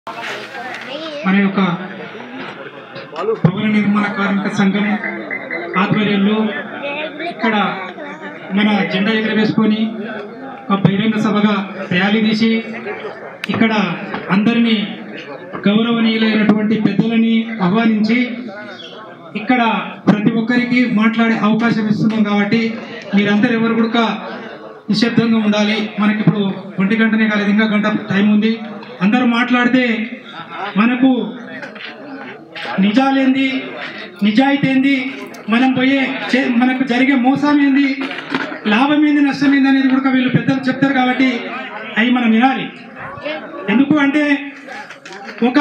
మన యొక్క భవన నిర్మాణ కార్మిక సంఘం ఆధ్వర్యంలో ఇక్కడ మన జెండా ఎగరవేసుకొని ఒక బహిరంగ సభగా ర్యాలీ తీసి ఇక్కడ అందరినీ గౌరవనీయులైనటువంటి పెద్దలని ఆహ్వానించి ఇక్కడ ప్రతి ఒక్కరికి మాట్లాడే అవకాశం ఇస్తున్నాం కాబట్టి మీరందరూ ఎవరు కూడా నిశ్శబ్దంగా ఉండాలి మనకి ఇప్పుడు ఒంటి గంటనే కాలేదు ఇంకా గంట టైం ఉంది అందరూ మాట్లాడితే మనకు నిజాలేంది నిజాయితీ ఏంది మనం పోయే చే- మనకు జరిగే మోసం ఏంది లాభం ఏంది నష్టం ఏంది అనేది కూడా వీళ్ళు పెద్దలు చెప్తారు కాబట్టి అవి మనం వినాలి ఎందుకు అంటే ఒక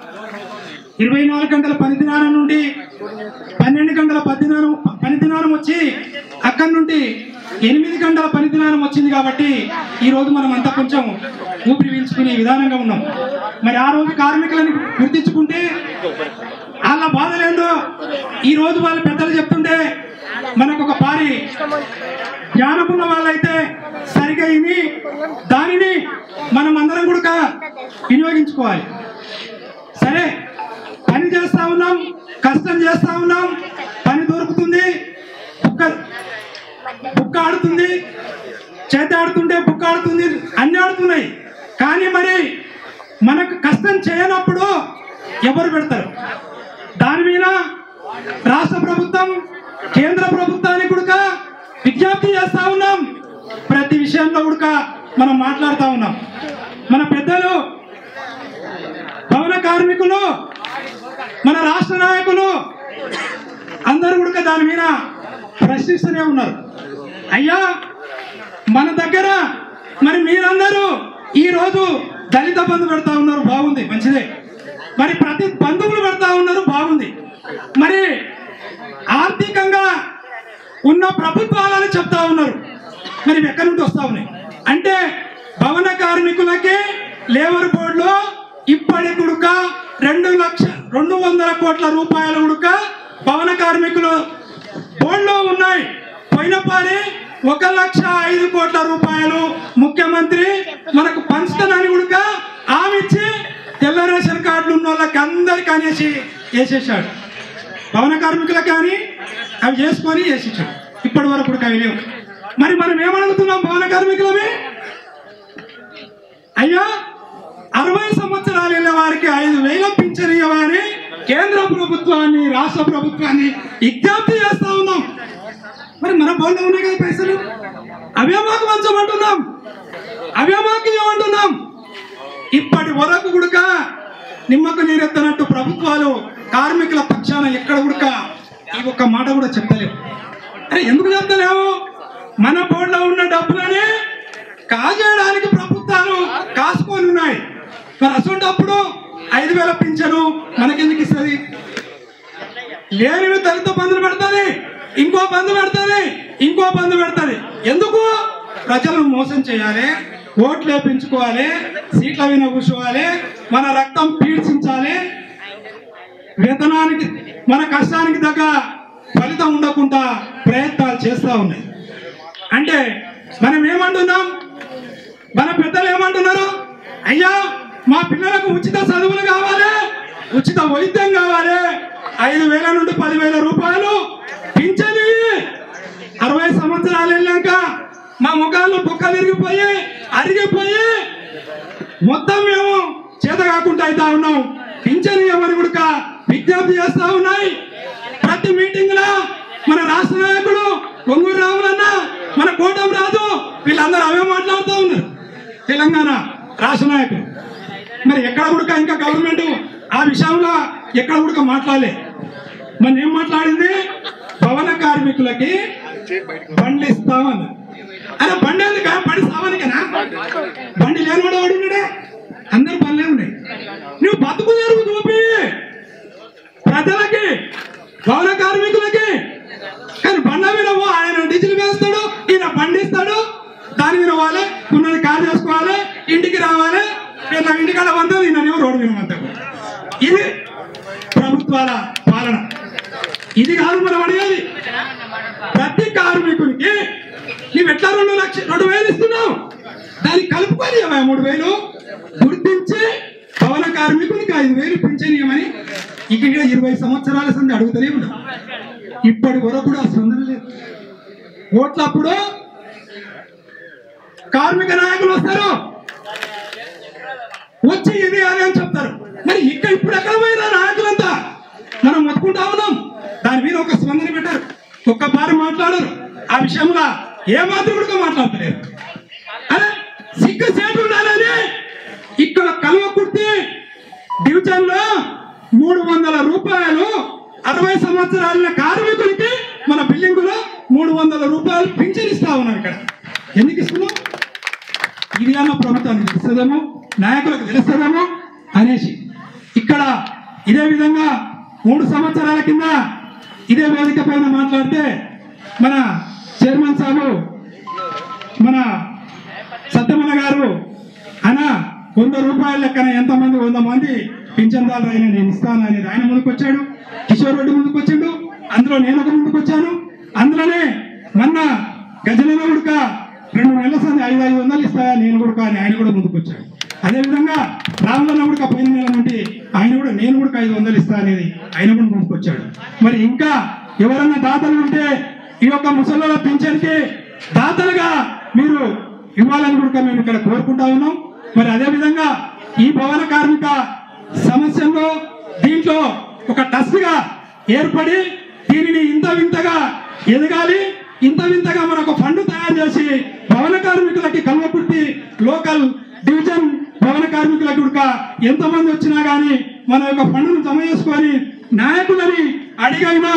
ఇరవై నాలుగు గంటల పనిదినానం నుండి పన్నెండు గంటల పదినానం పనిదినానం వచ్చి అక్కడి నుండి ఎనిమిది గంటల పనిదినానం వచ్చింది కాబట్టి ఈ రోజు మనం అంతా కొంచెం ఊపిరి పీల్చుకునే విధానంగా ఉన్నాం మరి ఆ రోజు కార్మికులను గుర్తించుకుంటే వాళ్ళ బాధలేందో ఈ రోజు వాళ్ళ పెద్దలు చెప్తుంటే మనకు ఒక భారీ జ్ఞానమున్న వాళ్ళైతే సరిగా విని దానిని మనం అందరం కూడా వినియోగించుకోవాలి సరే పని చేస్తా ఉన్నాం కష్టం చేస్తా ఉన్నాం పని దొరుకుతుంది బుక్క బుక్క ఆడుతుంది చేతి ఆడుతుంటే బుక్క ఆడుతుంది అన్ని ఆడుతున్నాయి కానీ మరి మనకు కష్టం చేయనప్పుడు ఎవరు పెడతారు దాని మీద రాష్ట్ర ప్రభుత్వం కేంద్ర ప్రభుత్వానికి కూడా విజ్ఞప్తి చేస్తా ఉన్నాం ప్రతి విషయంలో కూడా మనం మాట్లాడుతూ ఉన్నాం మన పెద్దలు భవన కార్మికులు మన రాష్ట్ర నాయకులు అందరూ కూడా దాని మీద ప్రశ్నిస్తూనే ఉన్నారు అయ్యా మన దగ్గర మరి మీరందరూ ఈ రోజు దళిత బంధు పెడతా ఉన్నారు బాగుంది మంచిదే మరి ప్రతి బంధువులు పెడతా ఉన్నారు బాగుంది మరి ఆర్థికంగా ఉన్న ప్రభుత్వాలని చెప్తా ఉన్నారు మరి ఇవి ఎక్కడి నుండి వస్తా ఉన్నాయి అంటే భవన కార్మికులకి లేబర్ బోర్డులో ఇప్పటి కుడుక రెండు లక్ష రెండు వందల కోట్ల రూపాయల ఉడుక భవన కార్మికులు బోర్డులో ఉన్నాయి పోయిన పని ఒక లక్ష ఐదు కోట్ల రూపాయలు ముఖ్యమంత్రి మనకు పంచుతానని ఉడక ఆమె ఇచ్చి తెల్ల రేషన్ కార్డులు ఉన్న వాళ్ళకి అందరికి అనేసి వేసేసాడు భవన కార్మికులకు కానీ అవి చేసుకొని వేసేసాడు ఇప్పటి వరకు కూడా అవి లేవు మరి మనం ఏమడుగుతున్నాం భవన కార్మికులమే అయ్యా అరవై సంవత్సరాలు వెళ్ళే వారికి ఐదు వేల పింఛన్ ఇవ్వని కేంద్ర ప్రభుత్వాన్ని రాష్ట్ర ప్రభుత్వాన్ని విజ్ఞప్తి చేస్తా ఉన్నాం మరి మన బోర్డు ఉన్నాయి కదా పైసలు అవే మాకు పంచమంటున్నాం అవే మాకు ఇవ్వమంటున్నాం ఇప్పటి వరకు గుడక నిమ్మకు నీరెత్తనట్టు ప్రభుత్వాలు కార్మికుల పక్షాన ఎక్కడ గుడక ఈ ఒక్క మాట కూడా చెప్తలేవు అరే ఎందుకు చెప్తలేవు మన బోర్డులో ఉన్న డబ్బులని కాజేయడానికి ప్రభుత్వాలు కాసుకొని ఉన్నాయి మరి అసలు ఐదు వేల పింఛను మనకెందుకు ఇస్తుంది లేనివి దళిత బంధులు పెడుతుంది ఇంకో బంధు పెడుతుంది ఇంకో బంధు పెడుతుంది ఎందుకు ప్రజలను మోసం చేయాలి ఓట్లు వేపించుకోవాలి సీట్ల మీద కూర్చోవాలి మన రక్తం పీడ్చించాలి వేతనానికి మన కష్టానికి తగ్గ ఫలితం ఉండకుండా ప్రయత్నాలు చేస్తూ ఉన్నాయి అంటే మనం ఏమంటున్నాం మన పెద్దలు ఏమంటున్నారు అయ్యా మా పిల్లలకు ఉచిత చదువులు కావాలి ఉచిత వైద్యం కావాలి ఐదు వేల నుండి పదివేల రూపాయలు పింఛని అరవై సంవత్సరాలు వెళ్ళాక మా ముఖాలు బొక్క తిరిగిపోయి అరిగిపోయి మొత్తం మేము చేత కాకుండా అవుతా ఉన్నాం పింఛని ఎవరు కూడా విజ్ఞప్తి చేస్తా ఉన్నాయి ప్రతి మీటింగ్ లో మన రాష్ట్ర నాయకుడు ఒంగూరు రాములన్న మన కోటం రాదు వీళ్ళందరూ అవే మాట్లాడుతూ ఉన్నారు తెలంగాణ రాష్ట్ర నాయకులు మరి ఎక్కడ కూడా ఇంకా గవర్నమెంట్ ఆ విషయంలో ఎక్కడ కూడా మాట్లాడలే మన ఏం మాట్లాడింది భవన కార్మికులకి బండి ఇస్తామని అరే బండి ఎందుకు బండి సామానికేనా బండి లేనివాడు వాడు ఉన్నాడే అందరు పనులే ఉన్నాయి నువ్వు బతుకు తెరువు చూపి ప్రజలకి భవన కార్మికులకి కానీ బండ మీద పో, ఆయన డీజిల్ వేస్తాడు ఈయన బండి ఇస్తాడు దాని మీద పోవాలి ఉన్నది కార్ చేసుకోవాలి ఇంటికి రావాలి వీళ్ళ ఇంటికాడ వంతది ఈయన రోడ్డు మీద వంతకు ఇది ప్రభుత్వాల పాలన ఇది కాదు మనం అడిగేది ప్రతి కార్మికునికి నీవు ఎట్లా రెండు లక్ష రెండు వేలు ఇస్తున్నావు దానికి కలుపుకొని ఇవ్వవా మూడు వేలు గుర్తించి భవన కార్మికునికి ఐదు వేలు పింఛనీయమని ఇక్కడ ఇరవై సంవత్సరాల సంది అడుగుతూనే ఉన్నాం ఇప్పటి వరకు కూడా స్పందన లేదు ఓట్లప్పుడు కార్మిక నాయకులు వస్తారు వచ్చి ఇది అని అని చెప్తారు మరి ఇక్కడ ఇప్పుడు ఎక్కడ పోయినా నాయకులంతా మనం మొత్తుకుంటా ఉన్నాం దాని మీద ఒక స్పందన పెట్టారు ఒక్క పారి మాట్లాడరు ఆ విషయంలో ఏ మాత్రం కూడా మాట్లాడతలేరు అరే సిగ్గు సేటు ఉండాలని ఇక్కడ కలువ కుర్తి డివిజన్ లో మూడు వందల రూపాయలు అరవై సంవత్సరాల కార్మికులకి మన బిల్డింగ్ లో మూడు వందల రూపాయలు పింఛన్ ఇస్తా ఉన్నాం ఇక్కడ ఎందుకు ఇస్తున్నాం ఇది అన్న ప్రభుత్వానికి తెలుస్తుందేమో నాయకులకు తెలుస్తుందేమో అనేసి ఇక్కడ ఇదే విధంగా మూడు సంవత్సరాల కింద ఇదే వేదిక పైన మాట్లాడితే మన చైర్మన్ సాబు మన సత్యమన్న గారు అన్న వంద రూపాయల లెక్కన ఎంతమంది వంద మంది పింఛన్దారులు అయినా నేను ఇస్తాను అనేది ఆయన ముందుకు వచ్చాడు కిషోర్ రెడ్డి ముందుకు వచ్చిండు అందులో నేను ఒక ముందుకు వచ్చాను అందులోనే మొన్న గజలలో ఉడక రెండు నెలల సంది ఐదు ఐదు వందలు ఇస్తాయా నేను కూడా అని ఆయన కూడా ముందుకు వచ్చాడు అదేవిధంగా రామలన్న కూడా పోయిన నెల నుండి ఆయన కూడా నేను కూడా ఐదు వందలు ఇస్తా అనేది ఆయన కూడా ముందుకు వచ్చాడు మరి ఇంకా ఎవరన్నా దాతలు ఉంటే ఈ యొక్క ముసలిల పింఛన్కి దాతలుగా మీరు ఇవ్వాలని కూడా మేము ఇక్కడ కోరుకుంటా ఉన్నాం మరి అదే విధంగా ఈ భవన కార్మిక సమస్యల్లో దీంట్లో ఒక టస్ట్ గా ఏర్పడి దీనిని ఇంత వింతగా ఎదగాలి ఇంత వింతగా మనకు ఫండ్ తయారు చేసి భవన కార్మికులకి కల్వకుర్తి లోకల్ డివిజన్ భవన కార్మికులకు కూడా ఎంతమంది వచ్చినా గానీ మన యొక్క ఫండ్ను జమ చేసుకొని నాయకులని అడిగైనా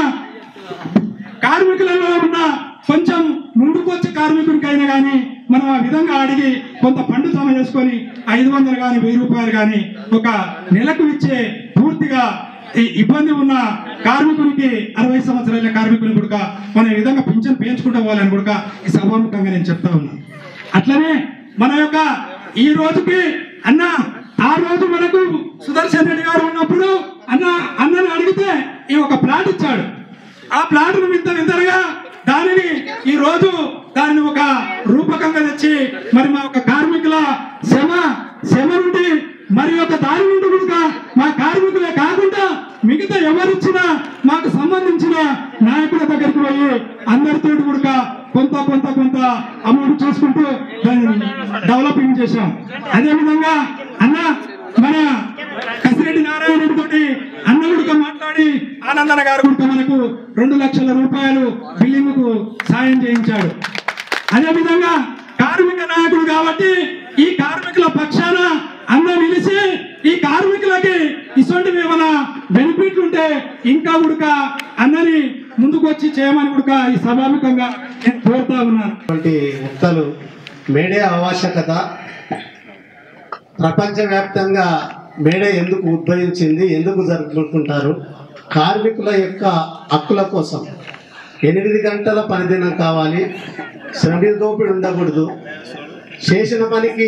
కార్మికులలో ఉన్న కొంచెం ముందుకు వచ్చే కార్మికుడికైనా కానీ మనం ఆ విధంగా అడిగి కొంత ఫండ్ జమ చేసుకొని ఐదు వందలు కానీ వెయ్యి రూపాయలు కానీ ఒక నెలకు ఇచ్చే పూర్తిగా ఈ ఇబ్బంది ఉన్న కార్మికునికి అరవై సంవత్సరాల కార్మికుని కూడా మనం ఈ విధంగా పింఛన్ పెంచుకుంటూ పోవాలని కూడా ఈ సభాముఖంగా నేను చెప్తా ఉన్నాను అట్లనే మన యొక్క ఈ రోజుకి అన్న ఆ రోజు మనకు సుదర్శన్ రెడ్డి గారు ఉన్నప్పుడు అన్న అన్నని అడిగితే ఈ ఒక ప్లాట్ ఇచ్చాడు ఆ ప్లాట్ను వింత వింతలుగా దానిని ఈ రోజు దానిని ఒక రూపకంగా తెచ్చి మరి మా యొక్క కార్మికుల శ్రమ శ్రమ నుండి మరి యొక్క దారి నుండి కూడా మా కార్మికులే కాకుండా మిగతా ఎవరిచ్చినా మాకు సంబంధించిన నాయకుల దగ్గరికి పోయి అందరితో కూడా కొంత కొంత కొంత అమౌంట్ చూసుకుంటూ దాన్ని డెవలపింగ్ చేశాం అదే విధంగా అన్న మన కసిరెడ్డి నారాయణ రెడ్డి తోటి అన్న గుడిక మాట్లాడి ఆనందన గారు గుడిక మనకు రెండు లక్షల రూపాయలు బిల్లింగ్ కు సాయం చేయించాడు అదే విధంగా కార్మిక నాయకుడు కాబట్టి ఈ కార్మికుల పక్షాన అన్న నిలిచి ఈ కార్మికులకి ఇటువంటి ఏమైనా బెనిఫిట్ ఉంటే ఇంకా ఉడక అన్నని ముందుకు వచ్చి చేయమని ఉడక ఈ సభాముఖంగా నేను కోరుతా ఉన్నాను వంటి ముక్తలు మేడే ఆవశ్యకత ప్రపంచవ్యాప్తంగా మేడే ఎందుకు ఉద్భవించింది ఎందుకు జరుపుకుంటుంటారు కార్మికుల యొక్క హక్కుల కోసం ఎనిమిది గంటల పనిదినం కావాలి శ్రమిక దోపిడి ఉండకూడదు చేసిన పనికి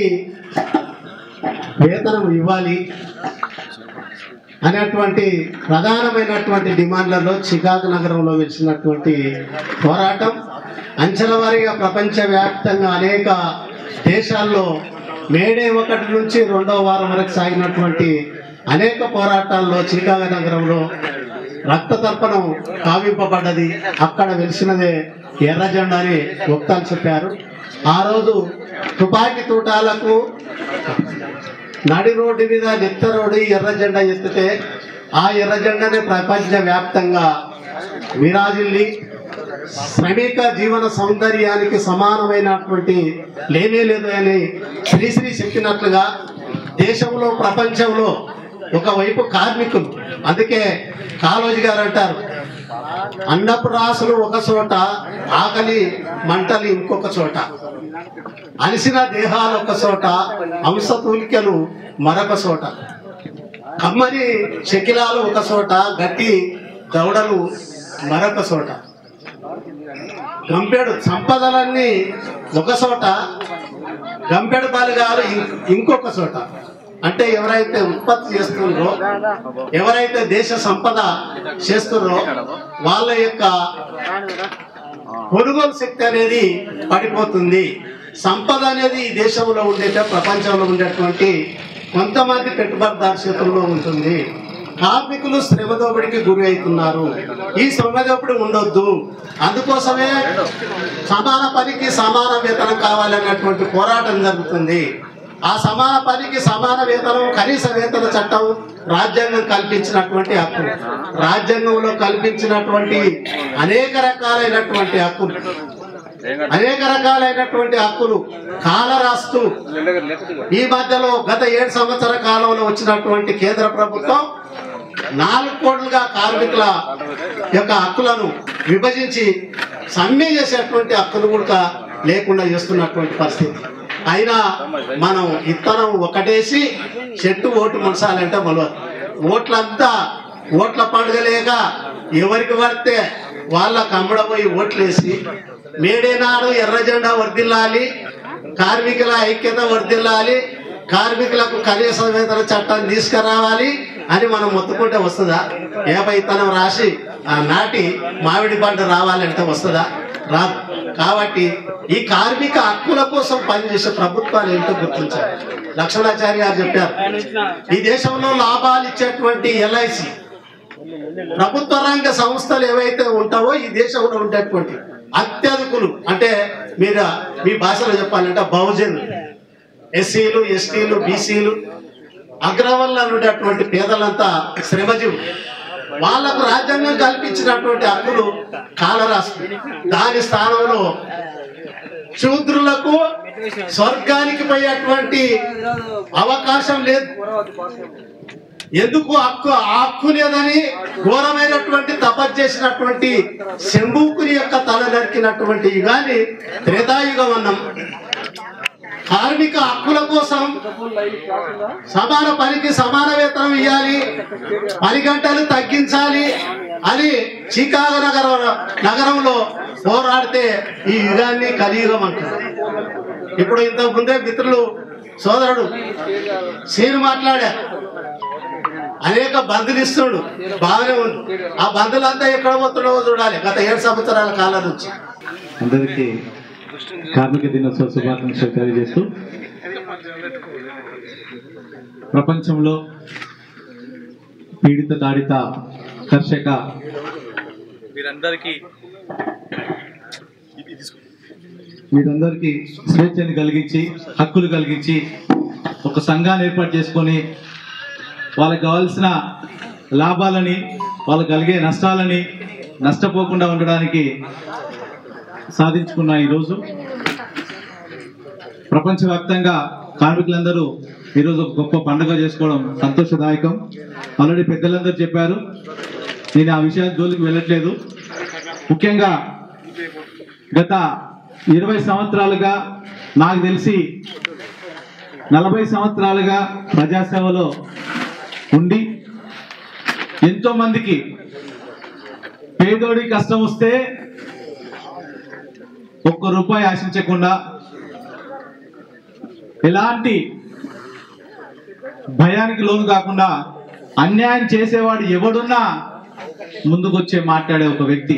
వేతనం ఇవ్వాలి అనేటువంటి ప్రధానమైనటువంటి డిమాండ్లలో చికాగో నగరంలో వెలిసినటువంటి పోరాటం అంచెల వారీగా ప్రపంచవ్యాప్తంగా అనేక దేశాల్లో మేడే ఒకటి నుంచి రెండవ వారం వరకు సాగినటువంటి అనేక పోరాటాల్లో చికాగో నగరంలో రక్త తర్పణం కావింపబడ్డది అక్కడ వెలిసినదే ఎర్ర జెండా అని వక్తాలు చెప్పారు ఆ రోజు తుపాకీ తూటాలకు నడి రోడ్డు మీద నిత్త రోడ్డు ఎర్ర జెండా ఎత్తితే ఆ ఎర్ర జెండానే ప్రపంచ వ్యాప్తంగా విరాజిల్లి శ్రమిక జీవన సౌందర్యానికి సమానమైనటువంటి లేనే లేదు అని శ్రీశ్రీ చెప్పినట్లుగా దేశంలో ప్రపంచంలో ఒకవైపు కార్మికులు అందుకే కాళోజీ గారు అంటారు అన్నపు రాసులు ఒక చోట ఆకలి మంటలు ఇంకొక చోట అలసిన దేహాలు ఒక చోట అంశతూలికలు మరొక చోట కమ్మని శకిలాలు ఒక చోట గట్టి దవడలు మరొక చోట గంపెడు సంపదలన్నీ ఒక చోట గంపెడు బలగాలు ఇం- ఇంకొక చోట అంటే ఎవరైతే ఉత్పత్తి చేస్తున్నారో ఎవరైతే దేశ సంపద చేస్తున్నారో వాళ్ళ యొక్క కొనుగోలు శక్తి అనేది పడిపోతుంది సంపద అనేది ఈ దేశంలో ఉండేట ప్రపంచంలో ఉండేటువంటి కొంతమంది పెట్టుబడిదారు చేతుల్లో ఉంటుంది కార్మికులు శ్రమ దోపిడికి గురి అవుతున్నారు ఈ శ్రమ దోపిడి ఉండొద్దు అందుకోసమే సమాన పనికి సమాన వేతనం కావాలన్నటువంటి పోరాటం జరుగుతుంది ఆ సమాన పనికి సమాన వేతనం కనీస వేతన చట్టం రాజ్యాంగం కల్పించినటువంటి హక్కు రాజ్యాంగంలో కల్పించినటువంటి అనేక రకాలైనటువంటి హక్కులు అనేక రకాలైనటువంటి హక్కులు కాలరాస్తూ ఈ మధ్యలో గత ఏడు సంవత్సర కాలంలో వచ్చినటువంటి కేంద్ర ప్రభుత్వం నాలుగు కోట్లుగా కార్మికుల యొక్క హక్కులను విభజించి సమ్మె చేసేటువంటి హక్కులు కూడా లేకుండా చేస్తున్నటువంటి పరిస్థితి అయినా మనం ఇత్తనం ఒకటేసి చెట్టు ఓటు మునసాలంటే మొలవదు ఓట్లంతా ఓట్ల పండుగ లేక ఎవరికి పడితే వాళ్ళ కమ్మడపోయి ఓట్లేసి మేడేనాడు ఎర్ర జెండా వర్దిల్లాలి కార్మికుల ఐక్యత వర్దిల్లాలి కార్మికులకు కనీస వేతన చట్టాన్ని తీసుకురావాలి అని మనం మొత్తుకుంటే వస్తుందా ఏ పైతనం రాసి ఆ నాటి మామిడి పంట రావాలంటే వస్తుందా రాదు కాబట్టి ఈ కార్మిక హక్కుల కోసం పనిచేసే ప్రభుత్వాలు ఏంటో గుర్తించాలి లక్ష్మణాచారి గారు చెప్పారు ఈ దేశంలో లాభాలు ఇచ్చేటువంటి ఎల్ఐసి ప్రభుత్వ రంగ సంస్థలు ఏవైతే ఉంటావో ఈ దేశంలో ఉండేటువంటి అత్యధికులు అంటే మీరు మీ భాషలో చెప్పాలంటే బహుజనులు ఎస్సీలు ఎస్టీలు బీసీలు అగ్రవల్ల ఉండేటువంటి పేదలంతా శ్రమజీవులు వాళ్ళకు రాజ్యాంగం కల్పించినటువంటి హక్కులు కాలరాస్తు దాని స్థానంలో శూద్రులకు స్వర్గానికి పోయేటువంటి అవకాశం లేదు ఎందుకు హక్కు ఆ హక్కు లేదని ఘోరమైనటువంటి తపస్సు చేసినటువంటి శంభుకుని యొక్క తల నరికినటువంటి యుగాన్ని త్రేతాయుగం అన్నాం కార్మిక హక్కుల కోసం సమాన పనికి సమాన వేతనం ఇవ్వాలి పని గంటలు తగ్గించాలి అని చికాగో నగరం నగరంలో పోరాడితే ఈ యుగాన్ని కలియుగం అంటారు ఇప్పుడు ఇంతకు ముందే మిత్రులు సోదరుడు సీను మాట్లాడారు అనేక బంధులు ఇస్తున్నాడు బాగానే ఉంది ఆ బంధులంతా ఎక్కడ పోతున్నావో చూడాలి గత ఏడు సంవత్సరాల కాలం నుంచి అందరికీ కార్మిక దినోత్సవ శుభాకాంక్షలు తెలియజేస్తూ ప్రపంచంలో పీడిత తాడిత కర్షక వీరందరికీ వీరందరికీ స్వేచ్ఛని కలిగించి హక్కులు కలిగించి ఒక సంఘాన్ని ఏర్పాటు చేసుకొని వాళ్ళకి కావాల్సిన లాభాలని వాళ్ళకి కలిగే నష్టాలని నష్టపోకుండా ఉండడానికి సాధించుకున్న ఈరోజు ప్రపంచవ్యాప్తంగా కార్మికులందరూ ఈరోజు ఒక గొప్ప పండుగ చేసుకోవడం సంతోషదాయకం ఆల్రెడీ పెద్దలందరూ చెప్పారు నేను ఆ విషయాల జోలికి వెళ్ళట్లేదు ముఖ్యంగా గత ఇరవై సంవత్సరాలుగా నాకు తెలిసి నలభై సంవత్సరాలుగా ప్రజాసేవలో ఉండి ఎంతో మందికి పేదోడి కష్టం వస్తే ఒక్క రూపాయి ఆశించకుండా ఎలాంటి భయానికి లోను కాకుండా అన్యాయం చేసేవాడు ఎవడున్నా ముందుకొచ్చే మాట్లాడే ఒక వ్యక్తి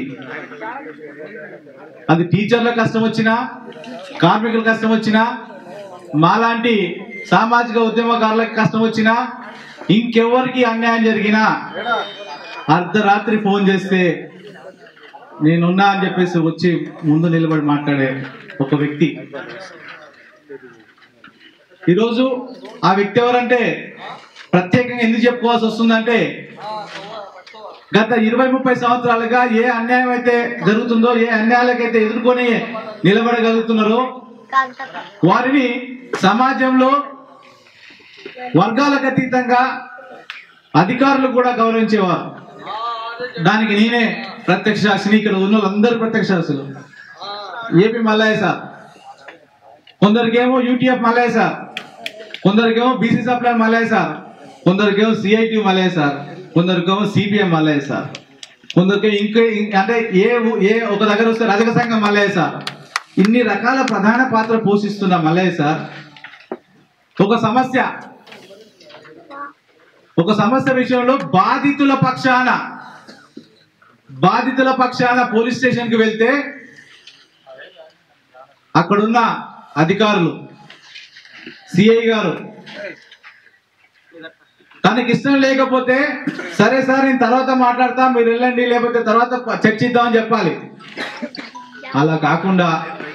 అది టీచర్ల కష్టం వచ్చినా కార్మికుల కష్టం వచ్చినా మాలాంటి సామాజిక ఉద్యమకారులకు కష్టం వచ్చినా ఇంకెవరికి అన్యాయం జరిగినా అర్ధరాత్రి ఫోన్ చేస్తే నేనున్నా అని చెప్పేసి వచ్చి ముందు నిలబడి మాట్లాడే ఒక వ్యక్తి ఈరోజు ఆ వ్యక్తి ఎవరంటే ప్రత్యేకంగా ఎందుకు చెప్పుకోవాల్సి వస్తుందంటే గత ఇరవై ముప్పై సంవత్సరాలుగా ఏ అన్యాయం అయితే జరుగుతుందో ఏ అన్యాయాలకైతే ఎదుర్కొని నిలబడగలుగుతున్నారో వారిని సమాజంలో వర్గాలకు అతీతంగా అధికారులు కూడా గౌరవించేవారు దానికి నేనే ప్రత్యక్ష సాక్షిని ఇక్కడ ఉన్న వాళ్ళందరూ ప్రత్యక్ష సాక్షులు ఏపీ మల్లయ్య సార్ కొందరికేమో యూటీఎఫ్ మల్లయ్య సార్ కొందరికేమో బీసీ సప్లై మల్లయ్య సార్ కొందరికేమో సిఐటి మల్లయ్య సార్ కొందరికేమో సిపిఎం మల్లయ్య సార్ కొందరికి ఇంకా ఇం- అంటే ఏ ఊ- ఏ ఒక దగ్గర వస్తే రజక సంఘం మల్లయ్య సార్ ఇన్ని రకాల ప్రధాన పాత్ర పోషిస్తున్న మల్లయ్య సార్ ఒక సమస్య ఒక సమస్య విషయంలో బాధితుల పక్షాన బాధితుల పక్షాన పోలీస్ స్టేషన్ కి వెళ్తే అక్కడున్న అధికారులు సిఐ గారు తనకి ఇష్టం లేకపోతే సరే సార్ నేను తర్వాత మాట్లాడతా మీరు వెళ్ళండి లేకపోతే తర్వాత ప- చర్చిద్దామని చెప్పాలి అలా కాకుండా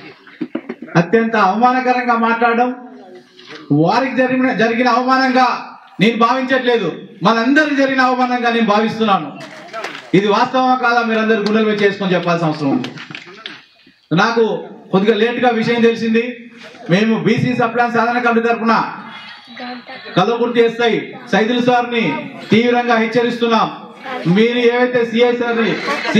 అత్యంత అవమానకరంగా మాట్లాడడం వారికి జరిగిన జరిగిన అవమానంగా నేను భావించట్లేదు మనందరికి జరిగిన అవమానంగా నేను భావిస్తున్నాను ఇది వాస్తవమా కాదా మీరందరూ గుండెల మీద చేసుకొని చెప్పాల్సిన అవసరం ఉంది నాకు కొద్దిగా లేట్గా విషయం తెలిసింది మేము బీసీ సప్లాన్ సాధన కమిటీ తరఫున కలవకుర్తి ఎస్ఐ సైదుల్ సార్ని తీవ్రంగా హెచ్చరిస్తున్నాం మీరు ఏవైతే సిఐ సార్ని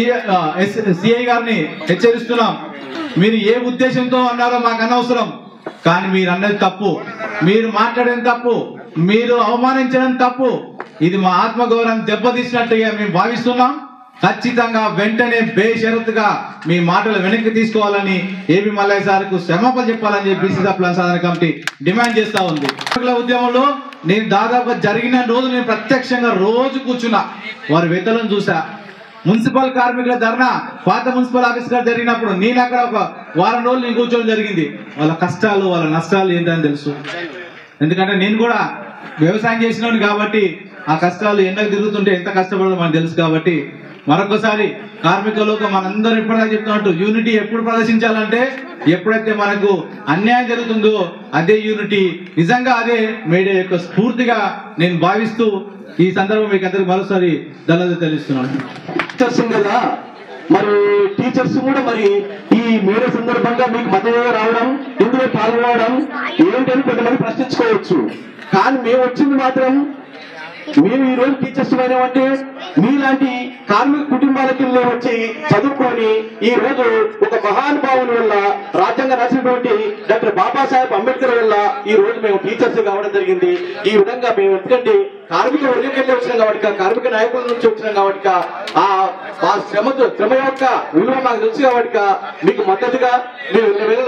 సిఐ గారిని హెచ్చరిస్తున్నాం మీరు ఏ ఉద్దేశంతో అన్నారో మాకు అనవసరం కానీ మీరు అన్నది తప్పు మీరు మాట్లాడడం తప్పు మీరు అవమానించడం తప్పు ఇది మా ఆత్మగౌరవం దెబ్బతీసినట్టుగా మేము భావిస్తున్నాం ఖచ్చితంగా వెంటనే బేషరతుగా మీ మాటలు వెనక్కి తీసుకోవాలని ఏపీ మల్లయ్య సార్కు క్షమాపణ చెప్పాలని చెప్పి బీసీ ప్లాన్ సాధన కమిటీ డిమాండ్ చేస్తా ఉంది కార్మికుల ఉద్యమంలో నేను దాదాపు జరిగిన రోజు నేను ప్రత్యక్షంగా రోజు కూర్చున్నా వారి వెతలను చూసా మున్సిపల్ కార్మికుల ధర్నా పాత మున్సిపల్ ఆఫీస్ గారు జరిగినప్పుడు నేను అక్కడ ఒక వారం రోజులు నేను కూర్చోవడం జరిగింది వాళ్ళ కష్టాలు వాళ్ళ నష్టాలు ఏంటని తెలుసు ఎందుకంటే నేను కూడా వ్యవసాయం చేసినోని కాబట్టి ఆ కష్టాలు ఎండకు తిరుగుతుంటే ఎంత కష్టపడదో మనకు తెలుసు కాబట్టి మరొకసారి కార్మిక లోకం మనందరం ఇప్పటిదాకా చెప్తున్నట్టు యూనిటీ ఎప్పుడు ప్రదర్శించాలంటే ఎప్పుడైతే మనకు అన్యాయం జరుగుతుందో అదే యూనిటీ నిజంగా అదే మేడే యొక్క స్ఫూర్తిగా నేను భావిస్తూ ఈ సందర్భం మీకు అందరికి మరోసారి ధన్యవాదాలు తెలుస్తున్నాను టీచర్స్ కదా మరి టీచర్స్ కూడా మరి ఈ మేడే సందర్భంగా మీకు మద్దతుగా రావడం ఇందులో పాల్గొనడం ఏంటని కొంతమంది ప్రశ్నించుకోవచ్చు కానీ మేము వచ్చింది మాత్రం మేము ఈ రోజు టీచర్స్ అయినామంటే మీలాంటి కార్మిక కుటుంబాలకి వచ్చి చదువుకొని ఈ రోజు ఒక మహానుభావుని వల్ల రాజ్యాంగం రాసినటువంటి డాక్టర్ బాబాసాహెబ్ అంబేద్కర్ వల్ల ఈ రోజు మేము టీచర్స్ కావడం జరిగింది ఈ విధంగా మేము ఎందుకంటే కార్మిక వర్గకెళ్ళి వచ్చినాం కాబట్టి కార్మిక నాయకుల నుంచి వచ్చినాం కాబట్టి ఆ ఆ శ్రమతో శ్రమ యొక్క విలువ మాకు తెలుసు కాబట్టి మీకు మద్దతుగా మేము వెళ్ళ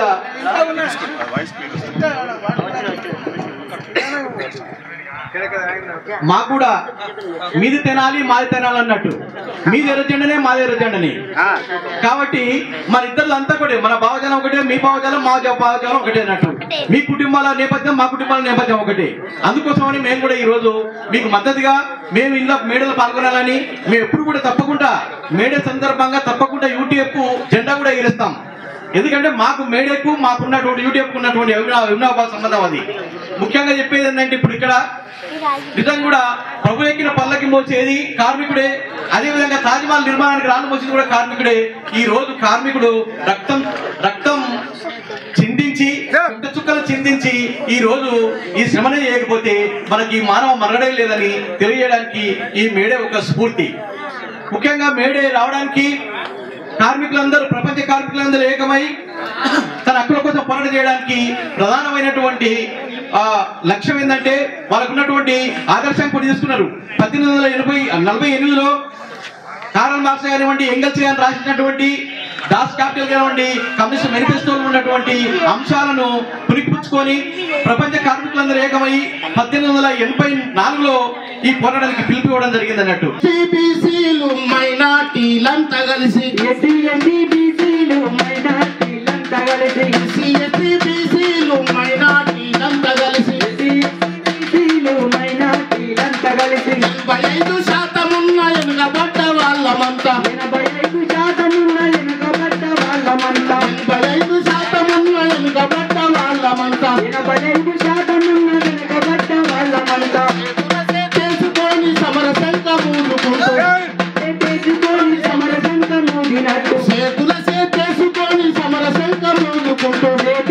మాకు కూడా మీది తినాలి మాది తినాలి అన్నట్టు మీది ఎర్రజెండనే మాది ఎర్రజెండని కాబట్టి మన ఇద్దరు అంతా కూడా మన భావజాలం ఒకటే మీ భావజాలం మా జా- భావజాలం ఒకటే అన్నట్టు మీ కుటుంబాల నేపథ్యం మా కుటుంబాల నేపథ్యం ఒకటే అందుకోసమని మేము కూడా ఈ రోజు మీకు మద్దతుగా మేము ఇలా మేడలు పాల్గొనాలని మేము ఎప్పుడు కూడా తప్పకుండా మేడే సందర్భంగా తప్పకుండా యూటీఎఫ్ జెండా కూడా ఎగిరిస్తాం ఎందుకంటే మాకు మేడేకు మాకున్నటువంటి యూటీఎఫ్ ఉన్నటువంటి అవినా అవినాభావ సంబంధం అది ముఖ్యంగా చెప్పేది ఏంటంటే ఇప్పుడు ఇక్కడ నిజం కూడా ప్రభు ఎక్కిన పల్లకి మోసేది కార్మికుడే అదే విధంగా తాజ్మహల్ నిర్మాణానికి రాను మోసింది కూడా కార్మికుడే ఈ రోజు కార్మికుడు రక్తం రక్తం చిందించి చుక్క చుక్కలు చిందించి ఈ రోజు ఈ శ్రమనే చేయకపోతే మనకి ఈ మానవ మరగడే లేదని తెలియజేయడానికి ఈ మేడే ఒక స్ఫూర్తి ముఖ్యంగా మేడే రావడానికి కార్మికులందరూ ప్రపంచ కార్మికులందరూ ఏకమై తన హక్కుల కోసం పోరాటం చేయడానికి ప్రధానమైనటువంటి ఆ, లక్ష్యం ఏంటంటే వాళ్ళకు ఉన్నటువంటి ఆదర్శం కూడా తీసుకున్నారు పద్దెనిమిది వందల ఎనభై నలభై ఎనిమిదిలో కారల్ మార్క్స్ కానివ్వండి ఎంగల్స్ గాని రాసినటువంటి దాస్ క్యాపిటల్ కానివ్వండి కమ్యూనిస్ట్ మేనిఫెస్టోలో ఉన్నటువంటి అంశాలను పురిపుచ్చుకొని ప్రపంచ కార్మికులందరూ ఏకమై పద్దెనిమిది వందల ఎనభై నాలుగులో ఈ పోరాటానికి పిలుపు ఇవ్వడం జరిగింది అన్నట్టు బీసీలు మైనార్టీలంతా కలిసి ఎస్సీ బీసీలు మైనార్టీలంతా కలిసి ఎనభై ఐదు శాతం ఉన్న వెనుకబడ్డ వాళ్ళమంతా ఎనభై ఐదు శాతం ఉన్న వెనుకబడ్డ వాళ్ళమంతా చేసుకొని సమరసంగా మూడుకుంటూ చేతుల చేసుకొని సమరసంగా మూడుకుంటూ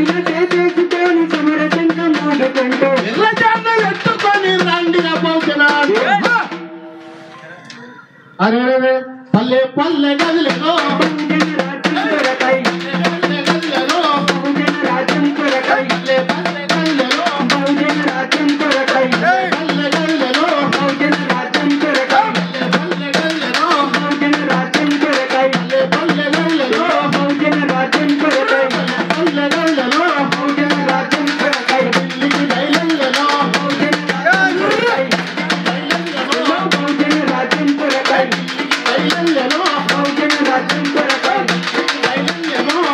ఎర్ర జెండలు ఎత్తుకొని రండి భోజనాలు అరే అరే, పల్లె పల్లె గదిలో పల్లె గదిలో పల్లె పల్లె గదిలో పల్లె గదిలో పల్లె గదిలో పల్లె పల్లె గదిలో పల్లె గదిలో ఢిల్లీకి రైలల్లో రైలల్లో రైలల్లో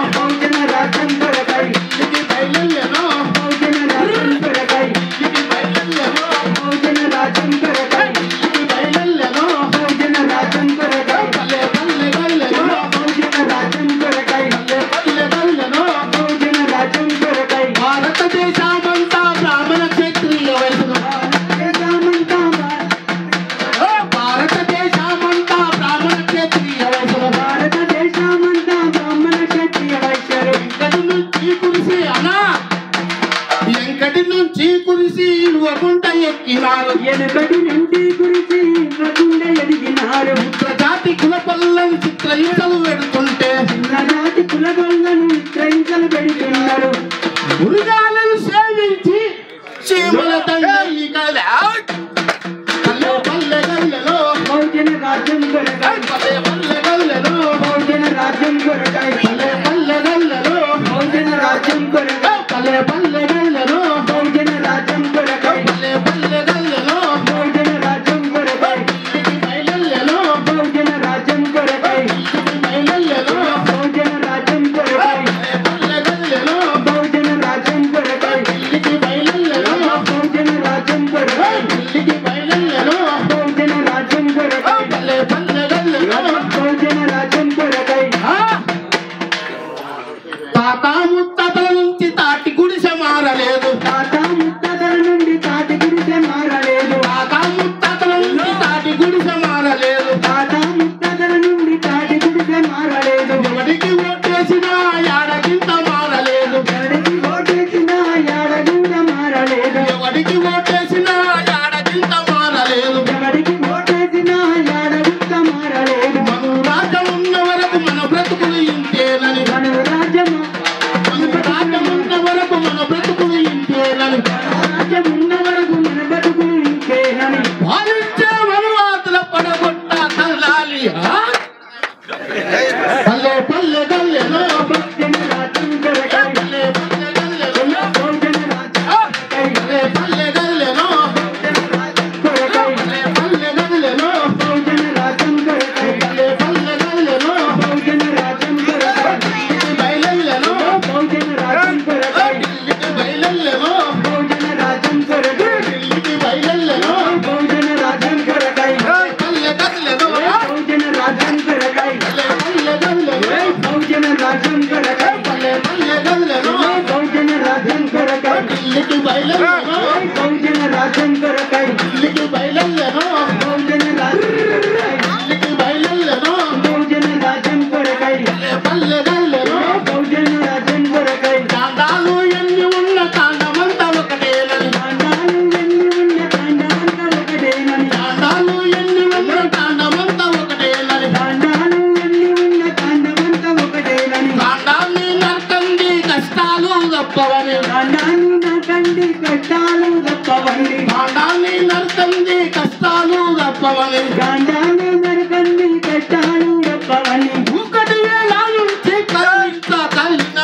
గొప్పవని గాంధాన్ని నరకంది పెట్టాను గొప్పవని ఒకటి వేలాలు కరుణించ కలిగిన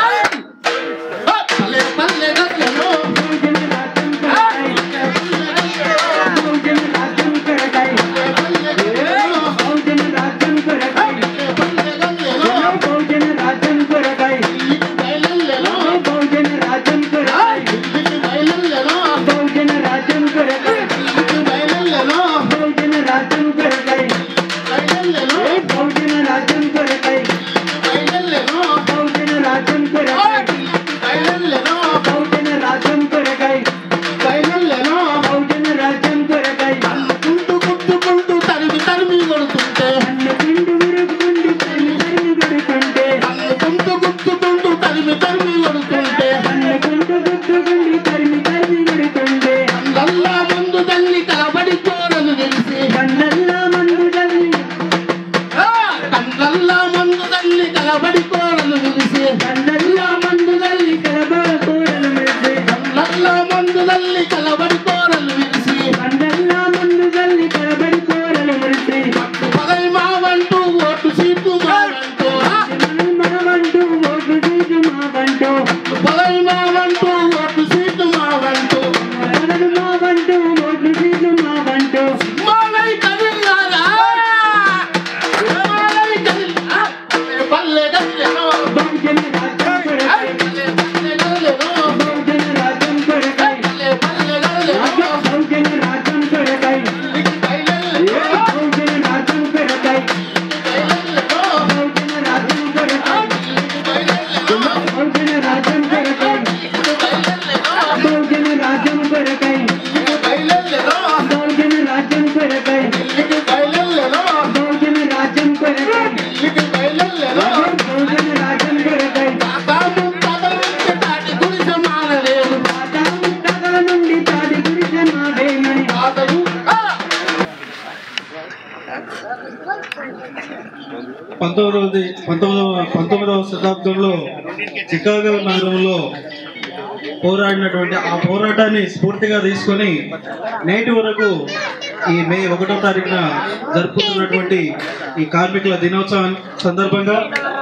పల్లె పల్లె గట్లలో భోజన రాజ్యం కొరకై భోజన రాజ్యం కొరకై భోజన రాజ్యం కొరకై భోజన రాజ్యం కొరకై భోజన రాజ్యం కొరకై భోజన రాజ్యం కొరకై భోజన రాజ్యం కొరకై భోజన రాజ్యం కొరకై భోజన రాజ్యం కొరకై భోజన రాజ్యం కొరకై కొట్టుకుంటూ తరిమి తరిమి కొడుతుంటే అన్న పిండు విరుగుండి తల్లి తల్లి కొడుకుంటే గుంటు గుట్టుకుంటూ తరిమి తరిమి కొడుతుంటే అన్న కుంటు గుట్టుకుండి తరిమి తరిమి కొడుకుంటే అందల్లా ముందు తల్లి కలబడి కోరలు తెలిసి కన్నల్లా మందు తల్లి కండ్లల్లా మందు తల్లి కలబడి కోరలు తెలిసి కన్నల్లా మందు తల్లి కలబా కూరలు మెరిసే కండ్లల్లా మందు తల్లి కలబడి కోరలు తెలిసి కన్నల్లా మందు తల్లి కలబడి కూరలు మెరిసే పదై మావంటూ ఓటు సీటు మావంటూ మనం మనమంటూ ఓటు సీటు మావంటూ పదై మావంటూ ఓటు సీటు మావంటూ మనడు మావంటూ ఓటు సీటు మావంటూ మాలై కదిలినారా మాలై కదిలినా పల్లె గల్లెలో బహుజన రాజ్యం కొరకై పల్లె గల్లెలో బహుజన రాజ్యం కొరకై పల్లె పల్లె గల్లెలో బహుజన రాజ్యం కొరకై బహుజన రాజ్యం కొరకై బహుజన రాజ్యం కొరకై బహుజన రాజ్యం కొరకై బహుజన రాజ్యం కొరకై బహుజన రాజ్యం కొరకై బహుజన రాజ్యం కొరకై బహుజన రాజ్యం కొరకై పాతాళం కథల నుండి తాడి గురిసె మావేమని పంతొమ్మిదవది పంతొమ్మిదవ పంతొమ్మిదవ శతాబ్దంలో చికాగో నగరంలో పోరాడినటువంటి ఆ పోరాటాన్ని స్ఫూర్తిగా తీసుకొని నేటి వరకు ఈ మే ఒకటో తారీఖున జరుపుతున్నటువంటి ఈ కార్మికుల దినోత్సవం సందర్భంగా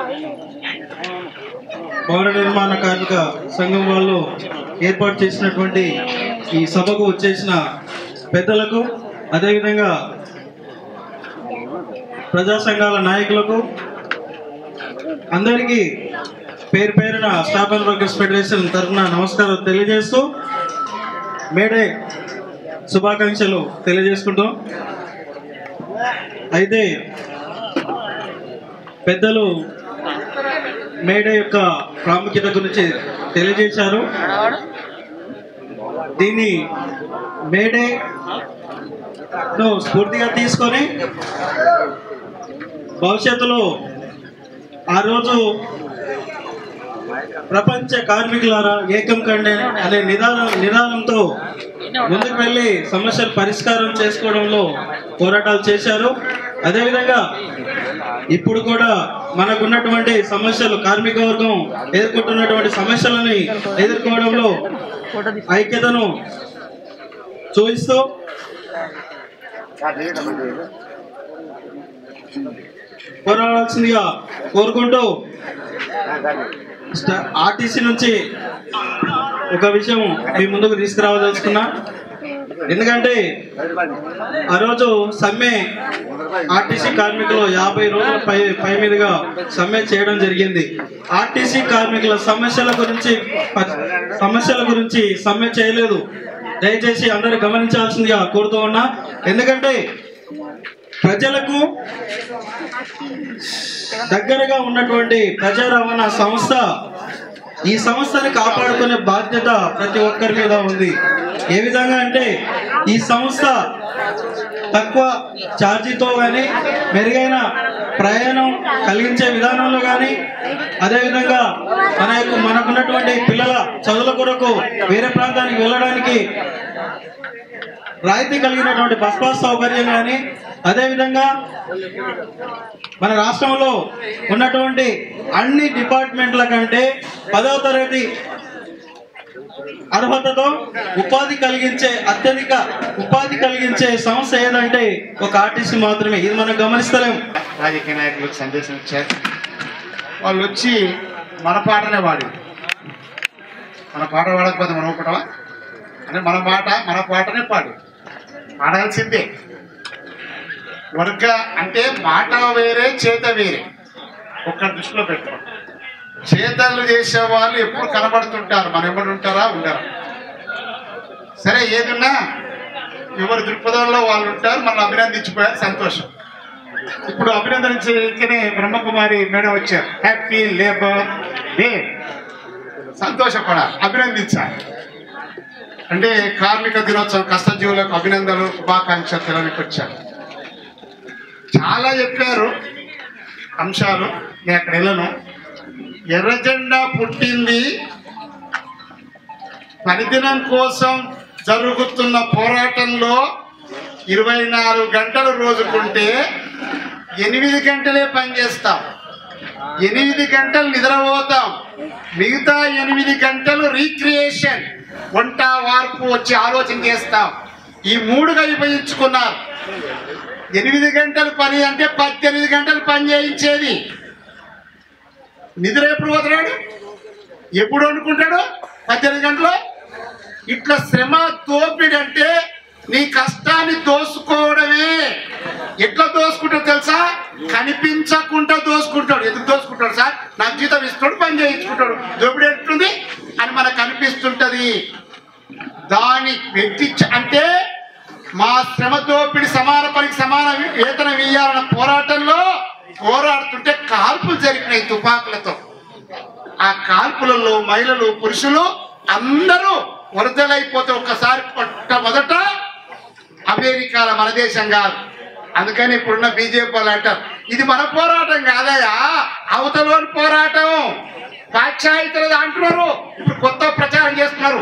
భవన నిర్మాణ కార్మిక సంఘం వాళ్ళు ఏర్పాటు చేసినటువంటి ఈ సభకు వచ్చేసిన పెద్దలకు అదేవిధంగా ప్రజా సంఘాల నాయకులకు అందరికీ పేరు పేరున స్టాఫ్ అండ్ వర్కర్స్ ఫెడరేషన్ తరఫున నమస్కారం తెలియజేస్తూ మేడే శుభాకాంక్షలు తెలియజేసుకుంటాం అయితే పెద్దలు మేడే యొక్క ప్రాముఖ్యత గురించి తెలియజేశారు దీన్ని మేడే ను స్ఫూర్తిగా తీసుకొని భవిష్యత్తులో ఆ రోజు ప్రపంచ కార్మికులారా ఏకం కండే అనే నిదానం నిదానంతో ముందుకు వెళ్ళి సమస్యలు పరిష్కారం చేసుకోవడంలో పోరాటాలు చేశారు అదేవిధంగా ఇప్పుడు కూడా మనకున్నటువంటి సమస్యలు కార్మిక వర్గం ఎదుర్కొంటున్నటువంటి సమస్యలని ఎదుర్కోవడంలో ఐక్యతను చూపిస్తూ పోరాడాల్సిందిగా కోరుకుంటూ స్ట- ఆర్టీసీ నుంచి ఒక విషయం మీ ముందుకు తీసుకురావదలుచుకున్నా ఎందుకంటే ఆ రోజు సమ్మె ఆర్టీసీ కార్మికులు యాభై రోజుల పై పై మీదుగా సమ్మె చేయడం జరిగింది ఆర్టీసీ కార్మికుల సమస్యల గురించి ప- సమస్యల గురించి సమ్మె చేయలేదు దయచేసి అందరూ గమనించాల్సిందిగా కోరుతూ ఉన్నా ఎందుకంటే ప్రజలకు దగ్గరగా ఉన్నటువంటి ప్రజా రవాణా సంస్థ ఈ సంస్థని కాపాడుకునే బాధ్యత ప్రతి ఒక్కరి మీద ఉంది ఏ విధంగా అంటే ఈ సంస్థ తక్కువ ఛార్జీతో కానీ మెరుగైన ప్రయాణం కలిగించే విధానంలో కానీ అదేవిధంగా మన యొక్క మనకున్నటువంటి పిల్లల చదువుల కొరకు వేరే ప్రాంతానికి వెళ్ళడానికి రాయితీ కలిగినటువంటి బస్ పాస్ సౌకర్యం కానీ అదేవిధంగా మన రాష్ట్రంలో ఉన్నటువంటి అన్ని డిపార్ట్మెంట్ల కంటే పదవ తరగతి అర్హతతో ఉపాధి కలిగించే అత్యధిక ఉపాధి కలిగించే సంస్థ ఏదంటే ఒక ఆర్టీసీ మాత్రమే ఇది మనం గమనిస్తలేము రాజకీయ నాయకులకు సందేశం ఇచ్చారు వాళ్ళు వచ్చి మన పాటనే వాడి మన పాట పాడకపోతే మనం ఒకటవా అంటే మన పాట మన పాటనే పాడు పాడాల్సిందే వర్గ అంటే మాట వేరే చేత వేరే ఒక్క దృష్టిలో పెట్టుకోండి చేతలు చేసే వాళ్ళు ఎప్పుడు కనబడుతుంటారు మన ఎవరు ఉంటారా ఉండరు సరే ఏదున్నా ఎవరి దృక్పథంలో వాళ్ళు ఉంటారు మనం అభినందించిపోయారు సంతోషం ఇప్పుడు అభినందించనే బ్రహ్మకుమారి మేడం వచ్చారు హ్యాపీ లేబర్ డే సంతోషపడాలి అభినందించాలి అంటే కార్మిక దినోత్సవం కష్టజీవులకు అభినందనలు శుభాకాంక్షలు తెలనికి వచ్చారు చాలా చెప్పారు అంశాలు నేను అక్కడ వెళ్ళను ఎర్ర జెండా పుట్టింది పనిదినం కోసం జరుగుతున్న పోరాటంలో ఇరవై నాలుగు గంటలు రోజుకుంటే ఎనిమిది గంటలే పనిచేస్తాం ఎనిమిది గంటలు నిద్రపోతాం మిగతా ఎనిమిది గంటలు రీక్రియేషన్ వంట వార్పు వచ్చి ఆలోచన చేస్తాం ఈ మూడుగా విభజించుకున్నారు ఎనిమిది గంటలు పని అంటే పద్దెనిమిది గంటలు పని చేయించేది నిద్ర ఎప్పుడు పోతున్నాడు ఎప్పుడు వండుకుంటాడు పద్దెనిమిది గంటలు ఇట్లా శ్రమ దోపిడి అంటే నీ కష్టాన్ని దోసుకోవడమే ఎట్లా దోసుకుంటాడు తెలుసా కనిపించకుండా దోసుకుంటాడు ఎందుకు దోసుకుంటాడు సార్ నాకు జీతం ఇస్తాడు పని చేయించుకుంటాడు దోపిడి ఎట్లుంది అని మనకు అనిపిస్తుంటది దాని వ్యక్తి అంటే మా శ్రమ దోపిడి సమాన పనికి సమాన వేతనం ఇయ్యాలన్న పోరాటంలో పోరాడుతుంటే కాల్పులు జరిగినాయి తుపాకులతో ఆ కాల్పులలో మహిళలు పురుషులు అందరూ వరదలైపోతే ఒక్కసారి మొట్టమొదట అమెరికాల మన దేశం కాదు అందుకని ఇప్పుడున్న బీజేపీ వాళ్ళు అంటారు ఇది మన పోరాటం కాదయా అవతలోని పోరాటం పాశ్చాత్యులది అంటున్నారు ఇప్పుడు కొత్త ప్రచారం చేస్తున్నారు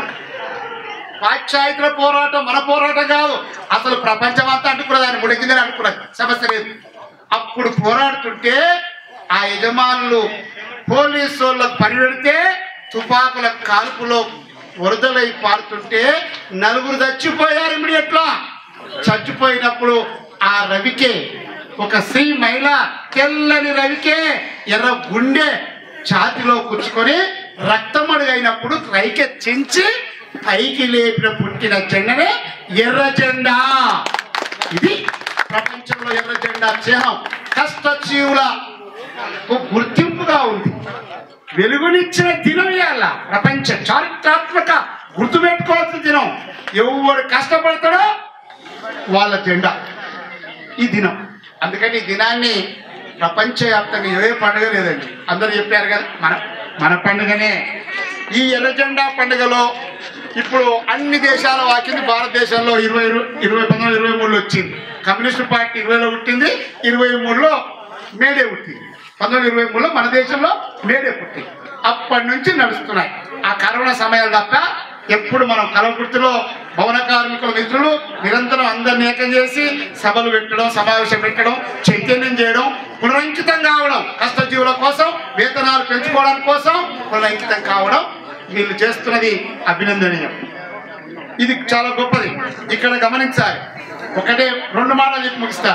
పాశ్చాత్యుల పోరాటం మన పోరాటం కాదు అసలు ప్రపంచం అంతా అంటుకున్నది ఆయన ముడికిందని అనుకున్నది సమస్య లేదు అప్పుడు పోరాడుతుంటే ఆ యజమానులు పోలీసు వాళ్ళకు పని పెడితే తుపాకుల కాల్పులో వరదలై పారుతుంటే నలుగురు చచ్చిపోయారు ఇమీడియట్లా చచ్చిపోయినప్పుడు ఆ రవికే ఒక స్త్రీ మహిళ తెల్లని రవికే ఎర్ర గుండె ఛాతిలో కూర్చుకొని రక్తం అడుగైనప్పుడు రైకె చించి పైకి లేపిన పుట్టిన జెండనే ఎర్ర జెండా ఇది ప్రపంచంలో ఎర్ర జెండా చిహ్నం కష్టజీవుల ఒక గుర్తింపుగా ఉంది వెలుగునిచ్చిన దినం ఇవాళ ప్రపంచ చారిత్రాత్మక గుర్తుపెట్టుకోవాల్సిన దినం ఎవరు కష్టపడతాడో వాళ్ళ జెండా ఈ దినం అందుకని ఈ దినాన్ని ప్రపంచవ్యాప్తంగా ఏ పండుగ లేదండి అందరూ చెప్పారు కదా మన మన పండుగనే ఈ ఎర్ర జెండా పండుగలో ఇప్పుడు అన్ని దేశాల వాకింది భారతదేశంలో ఇరవై ఇరవై పంతొమ్మిది ఇరవై మూడులో వచ్చింది కమ్యూనిస్ట్ పార్టీ ఇరవైలో పుట్టింది ఇరవై మూడులో మేడే పుట్టింది పంతొమ్మిది ఇరవై మూడులో మన దేశంలో మేడే పుట్టింది అప్పటి నుంచి నడుస్తున్నాయి ఆ కరోనా సమయం తప్ప ఎప్పుడు మనం కలవకుర్తిలో భవన కార్మికుల మిత్రులు నిరంతరం అందరిని ఏకం చేసి సభలు పెట్టడం సమావేశం పెట్టడం చైతన్యం చేయడం పునరంకితం కావడం కష్టజీవుల కోసం వేతనాలు పెంచుకోవడం కోసం పునరంకితం కావడం వీళ్ళు చేస్తున్నది అభినందనీయం ఇది చాలా గొప్పది ఇక్కడ గమనించాలి ఒకటే రెండు మాటలు చెప్పి ముగిస్తా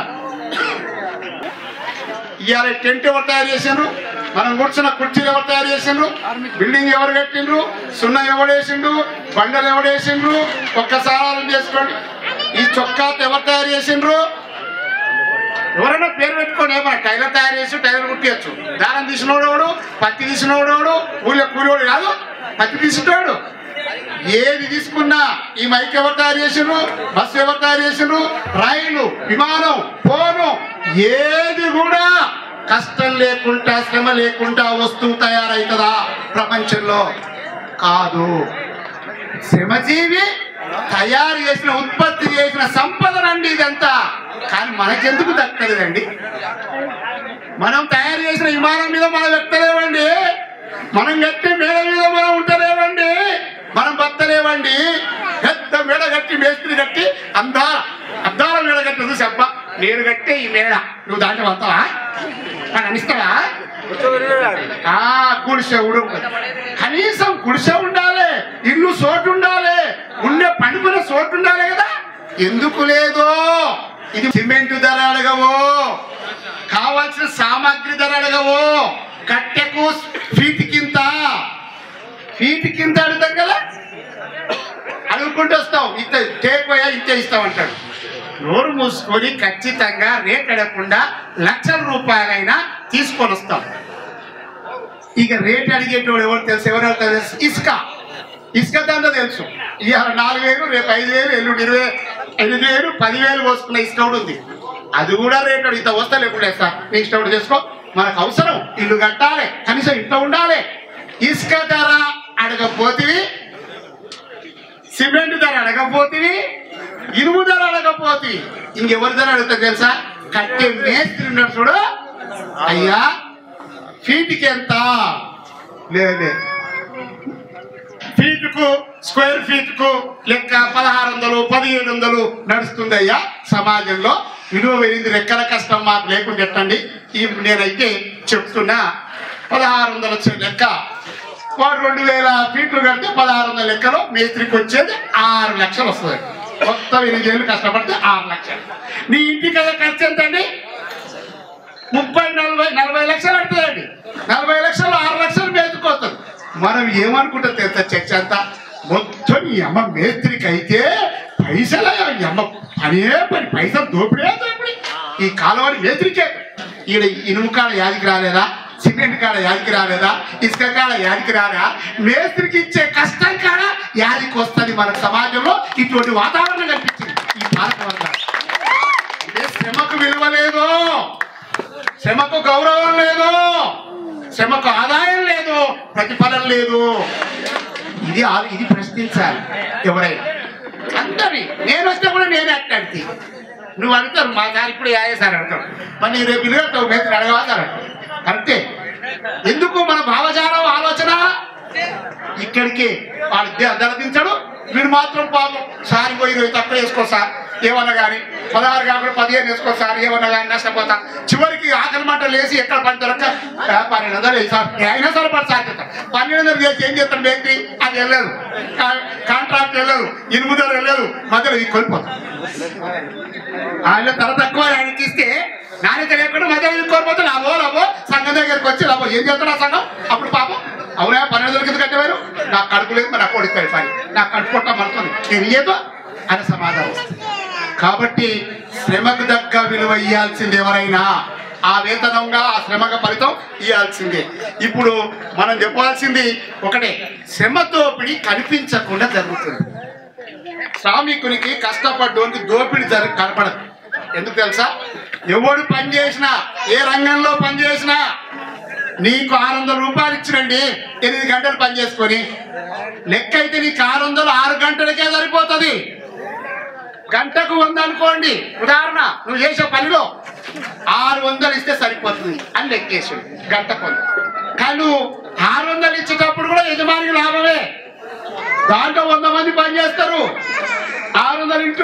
ఇవాళ టెంట్ ఎవరు తయారు చేసిండ్రు మనం కూర్చున్న కుర్చీలు ఎవరు తయారు చేసిండ్రు బిల్డింగ్ ఎవరు కట్టిండ్రు సున్నం ఎవడు వేసిండ్రు బండలు ఎవడు వేసిండ్రు ఒక్కసారి ఆలోచన చేసుకోండి ఈ చొక్కా ఎవరు తయారు చేసిండ్రు ఎవరైనా పేరు పెట్టుకొని ఏమన్నా టైలర్ తయారు చేసి టైలర్ కుట్టియచ్చు దారం తీసినోడు ఎవడు పత్తి తీసినోడు ఎవడు ఊళ్ళో కూలివాడు కాదు పత్తి తీసినోడు ఏది తీసుకున్నా ఈ మైక్ ఎవరు తయారు చేసిండ్రు బస్సు ఎవరు తయారు చేసిండ్రు రైలు విమానం ఫోను ఏది కూడా కష్టం లేకుండా శ్రమ లేకుండా వస్తువు తయారవుతుందా ప్రపంచంలో కాదు శ్రమజీవి తయారు చేసిన ఉత్పత్తి చేసిన సంపదనండి ఇదంతా కానీ మనకెందుకు దక్కలేదండి మనం తయారు చేసిన విమానం మీద మనం ఎక్కలేవండి మనం కట్టే మేడ మీద మనం ఉంటలేవండి మనం బతలేవండి పెద్ద మేడ కట్టి మేస్త్రి కట్టి అందాల అద్దాల మేడ కట్టి చూసి అబ్బా నేను కట్టే ఈ మేడ నువ్వు దాంట్లో వస్తావా నాకు అనిస్తావా ఆ గుడిసె ఉడు కనీసం గుడిసె ఉండాలి ఇల్లు చోటు ఉండాలి ఉండే పండుకునే చోటు ఉండాలి కదా ఎందుకు లేదు ఇది సిమెంట్ ధర అడగవు కావాల్సిన సామాగ్రి ధర అడగవు కట్టెకు ఫీట్ కింద ఫీట్ కింద అడుగుతాం కదా అడుగుకుంటూ వస్తాం ఇంత టేకపోయా ఇంత ఇస్తాం అంటాడు నోరు మూసుకొని ఖచ్చితంగా రేట్ అడగకుండా లక్షల రూపాయలైనా తీసుకొని వస్తాం ఇక రేట్ అడిగేటోడు ఎవరు తెలుసు ఎవరు తెలుసు ఇసుక ఇసుక దంద తెలుసు ఇవాళ నాలుగు వేలు రేపు ఐదు వేలు ఎల్లుండి ఇరవై ఎనిమిది వేలు పదివేలు పోసుకున్న ఇసుక కూడా ఉంది అది కూడా రేట్ అడిగి ఇంత వస్తా లేకుండా సార్ నీ ఇష్టం ఒకటి చేసుకో మనకు అవసరం ఇల్లు కట్టాలి కనీసం ఇంట్లో ఉండాలి ఇసుక ధర అడగపోతివి సిమెంట్ ధర అడగపోతివి ఇనుము ధర అడగపోతివి ఇంకెవరి ధర అడుగుతా తెలుసా కట్టే మేస్త్రి ఉన్నాడు చూడు అయ్యా ఫీట్కి ఎంత లేదే ఫీట్కు స్క్వేర్ ఫీట్కు లెక్క పదహారు వందలు పదిహేడు వందలు నడుస్తుంది అయ్యా సమాజంలో విలువ పెరిగింది రెక్కల కష్టం మాకు లేకుండా ఎట్టండి ఈ నేనైతే చెప్తున్నా పదహారు వందల వచ్చే లెక్క వాడు రెండు వేల ఫీట్లు కడితే పదహారు వందల లెక్కలో మేస్త్రికి వచ్చేది ఆరు లక్షలు వస్తుంది మొత్తం ఎనిమిది ఏళ్ళు కష్టపడితే ఆరు లక్షలు నీ ఇంటి కదా ఖర్చు ఎంత అండి ముప్పై నలభై నలభై లక్షలు అంటుందండి నలభై లక్షలు ఆరు లక్షలు మేతుకొస్తుంది మనం ఏమనుకుంటాం తెలుసా చర్చ అంతా మొత్తం ఈ అమ్మ మేస్త్రికి అయితే పైసల ఈ అమ్మ పనే పని పైసలు దోపిడే దోపిడి ఈ కాలువని మేస్త్రికే ఈడ ఇనుము కాడ యాదికి రాలేదా సిమెంట్ కాడ యాదికి రాలేదా ఇసుక కాడ యాదికి రారా మేస్త్రికి ఇచ్చే కష్టం కాడ యాదికి వస్తుంది మన సమాజంలో ఇటువంటి వాతావరణం కనిపించింది ఈ భారతవర్గం ఇదే శ్రమకు విలువ లేదు శ్రమకు గౌరవం లేదు శ్రమకు ఆదాయం లేదు ప్రతిఫలం లేదు ఇది ఆ- ఇది ప్రశ్నించాలి ఎవరైనా అందరి నేను వస్తే కూడా నేనే అట్లాంటి నువ్వు అడుగుతారు మా సార్ ఇప్పుడు యాయ సార్ అడుగుతారు మరి నేను రేపు ఇల్లు కడతావు మేస్త్రి అడగవా సార్ అంటారు. కరెక్టే ఎందుకు మన భావజాలం ఆలోచన ఇక్కడికి వాడు ద- దళదించాడు వీడు మాత్రం పాపం సారి పోయి ఇరవై తక్కువ వేసుకో సార్ ఏమన్నా కానీ పదహారు కాకుండా పదిహేను వేసుకో సార్ ఏమన్నా కానీ నష్టపోతా చివరికి ఆకలి మంట లేచి ఎక్కడ పని దొరక్క ఆ, పన్నెండు వందలు వేయి సార్ అయినా సరే పని సార్ చెప్తాం పన్నెండు వందలు చేసి ఏం చేస్తాం వ్యక్తి అది వెళ్ళదు కా- కాంట్రాక్ట్ వెళ్ళదు ఇనుము ధర వెళ్ళదు మధ్యలో ఇది కోల్పోతాం ఆయన తర తక్కువ ఆయనకి ఇస్తే నాణ్యత లేకుండా మధ్యలో ఇది కోల్పోతే లాభో లాభో సంఘం దగ్గరికి వచ్చి లాభో ఏం చేస్తాడు ఆ సంఘం అప్పుడు పాపం అవునా పన్నెండు వందల కింద కట్టేవారు నాకు కడుపు లేదు మరి నాకు ఓడిస్తాడు పని నాకు కడుపు కొట్ట మనతుంది నేను ఏదో అని సమాధానం వస్తుంది కాబట్టి శ్రమకు తగ్గ విలువ ఇవ్వాల్సింది ఎవరైనా ఆ వేతనంగా ఆ శ్రమకు ఫలితం ఇవ్వాల్సిందే ఇప్పుడు మనం చెప్పాల్సింది ఒకటే శ్రమ దోపిడీ కనిపించకుండా జరుగుతుంది శ్రామికునికి కష్టపడ్డోనికి దోపిడీ జర కనపడదు ఎందుకు తెలుసా ఎవడు పని చేసినా ఏ రంగంలో పని చేసినా నీకు ఆరు వందల రూపాయలు ఇచ్చినండి ఎనిమిది గంటలు పని చేసుకొని లెక్క అయితే నీకు ఆరు వందలు ఆరు గంటలకే సరిపోతుంది గంటకు వంద అనుకోండి ఉదాహరణ నువ్వు చేసే పనిలో ఆరు వందలు ఇస్తే సరిపోతుంది అని లెక్కేసాడు గంటకు వంద కానీ నువ్వు ఆరు వందలు ఇచ్చేటప్పుడు కూడా యజమానికి లాభమే దాంట్లో వంద మంది పని చేస్తారు ఆరు వందలు ఇంటూ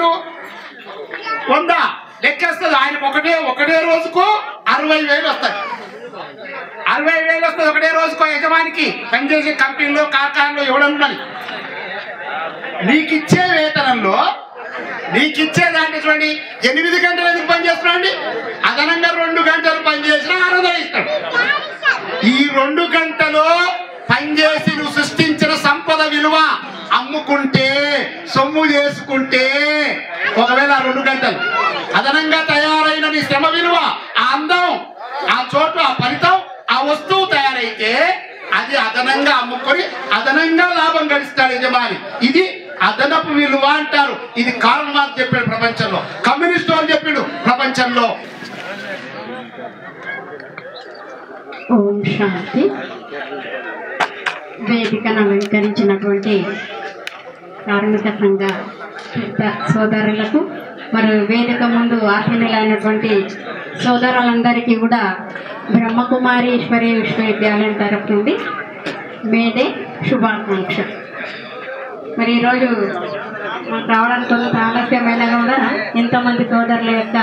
వంద లెక్కేస్తుంది ఆయన ఒకటే ఒకటే రోజుకు అరవై వేలు వస్తాయి అరవై వేలు వస్తుంది ఒకటే రోజుకో యజమానికి పనిచేసే కంపెనీలో కార్ఖానలో ఎవడన్నా నీకు ఇచ్చే వేతనంలో నీకు ఇచ్చే దాంట్లో చూడండి ఎనిమిది గంటలు ఎందుకు పని చేస్తున్నాడు అదనంగా రెండు గంటలు పని చేసినా ఆరు వందలు ఇస్తాడు ఈ రెండు గంటలు పనిచేసి నువ్వు సృష్టించిన సంపద విలువ అమ్ముకుంటే సొమ్ము చేసుకుంటే ఒకవేళ ఆ రెండు గంటలు అదనంగా తయారైన నీ శ్రమ విలువ ఆ అందం ఆ చోటు ఆ ఫలితం ఆ వస్తువు తయారైతే అది అదనంగా అమ్ముకొని అదనంగా లాభం గడిస్తాడు యజమాని ఇది అదనపు విలువ అంటారు ఇది కారణం మార్క్ చెప్పాడు ప్రపంచంలో కమ్యూనిస్ట్ అని చెప్పాడు ప్రపంచంలో ఓం శాంతి వేదికను అలంకరించినటువంటి కార్మిక సంఘ పెద్ద సోదరులకు మరి వేదిక ముందు ఆసీనులైనటువంటి సోదరులందరికీ కూడా బ్రహ్మకుమారి ఈశ్వరీయ విశ్వవిద్యాలయం తరఫు నుండి మేడే శుభాకాంక్ష మరి ఈరోజు మాకు రావడానికి కొంత ఆలస్యమైనా కూడా ఎంతోమంది సోదరుల యొక్క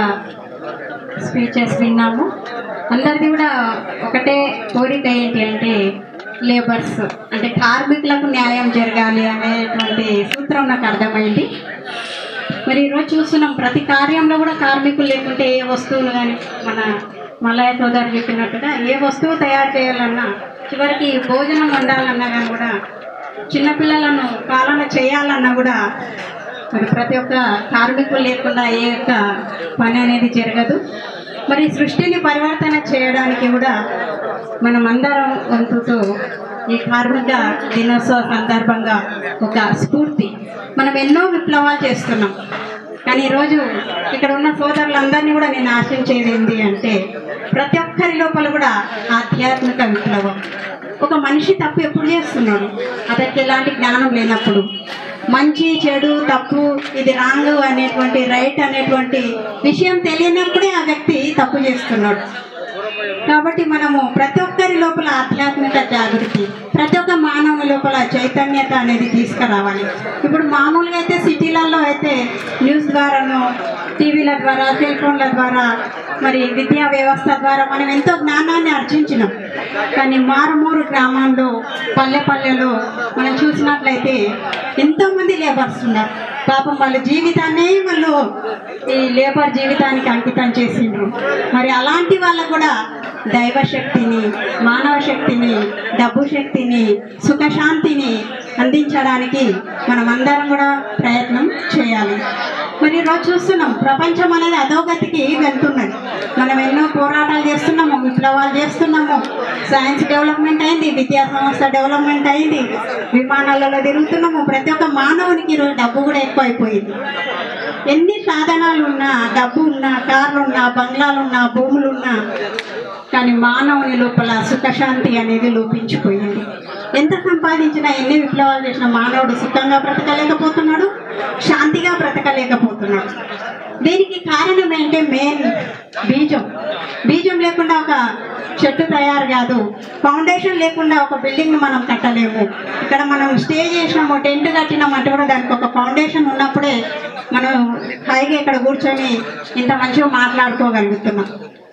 స్పీచెస్ విన్నాము అందరిది కూడా ఒకటే కోరిక ఏంటి అంటే లేబర్స్ అంటే కార్మికులకు న్యాయం జరగాలి అనేటువంటి సూత్రం నాకు అర్థమైంది మరి ఈరోజు చూస్తున్నాం ప్రతి కార్యంలో కూడా కార్మికులు లేకుంటే ఏ వస్తువులు కానీ మన మల్లయ్య సోదరు చెప్పినట్టుగా ఏ వస్తువు తయారు చేయాలన్నా చివరికి భోజనం వండాలన్నా కానీ కూడా చిన్నపిల్లలను పాలన చేయాలన్నా కూడా మరి ప్రతి ఒక్క కార్మికులు లేకుండా ఏ యొక్క పని అనేది జరగదు మరి సృష్టిని పరివర్తన చేయడానికి కూడా మనం అందరం వంతుతో ఈ కార్మిక దినోత్సవ సందర్భంగా ఒక స్ఫూర్తి మనం ఎన్నో విప్లవాలు చేస్తున్నాం కానీ ఈరోజు ఇక్కడ ఉన్న సోదరులందరినీ కూడా నేను ఆశించేది ఏంటి అంటే ప్రతి ఒక్కరి లోపల కూడా ఆధ్యాత్మిక విప్లవం ఒక మనిషి తప్పు ఎప్పుడు చేస్తున్నాడు అతనికి ఎలాంటి జ్ఞానం లేనప్పుడు మంచి చెడు తప్పు ఇది రాంగ్ అనేటువంటి రైట్ అనేటువంటి విషయం తెలియనప్పుడే ఆ వ్యక్తి తప్పు చేస్తున్నాడు కాబట్టి మనము ప్రతి ఒక్కరి లోపల ఆధ్యాత్మిక జాగృతి ప్రతి ఒక్క మానవుని లోపల చైతన్యత అనేది తీసుకురావాలి ఇప్పుడు మామూలుగా అయితే సిటీలలో అయితే న్యూస్ ద్వారాను టీవీల ద్వారా సెల్ ఫోన్ల ద్వారా మరి విద్యా వ్యవస్థ ద్వారా మనం ఎంతో జ్ఞానాన్ని ఆర్జించినాం కానీ మారుమూరు గ్రామాల్లో పల్లె పల్లెలో మనం చూసినట్లయితే ఎంతోమంది లేబర్స్ ఉన్నారు పాపం వాళ్ళ జీవితాన్నే వాళ్ళు ఈ లేబర్ జీవితానికి అంకితం చేసిండ్రు మరి అలాంటి వాళ్ళకు కూడా దైవ శక్తిని మానవ శక్తిని డబ్బు శక్తిని సుఖశాంతిని అందించడానికి మనం అందరం కూడా ప్రయత్నం చేయాలి మరి ఈరోజు చూస్తున్నాం ప్రపంచం అనేది అధోగతికి వెళ్తున్నది మనం ఎన్నో పోరాటాలు చేస్తున్నాము విప్లవాలు చేస్తున్నాము సైన్స్ డెవలప్మెంట్ అయింది విద్యా సంస్థ డెవలప్మెంట్ అయింది విమానాలలో తిరుగుతున్నాము ప్రతి ఒక్క మానవునికి ఈరోజు డబ్బు కూడా ఎక్కువైపోయింది ఎన్ని సాధనాలు ఉన్నా డబ్బు ఉన్నా కార్లు ఉన్నా బంగ్లాలు ఉన్నా భూములు ఉన్నా కానీ మానవుని లోపల సుఖశాంతి అనేది లోపించిపోయింది ఎంత సంపాదించినా ఎన్ని విప్లవాలు చేసినా మానవుడు సుఖంగా బ్రతకలేకపోతున్నాడు శాంతిగా బ్రతకలేకపోతున్నాడు దీనికి కారణం ఏంటి మెయిన్ బీజం బీజం లేకుండా ఒక చెట్టు తయారు కాదు ఫౌండేషన్ లేకుండా ఒక బిల్డింగ్ మనం కట్టలేము ఇక్కడ మనం స్టే చేసినాము టెంట్ కట్టినామంటే కూడా దానికి ఒక ఫౌండేషన్ ఉన్నప్పుడే మనం హాయిగా ఇక్కడ కూర్చొని ఇంత మంచిగా మాట్లాడుకోగలుగుతున్నాం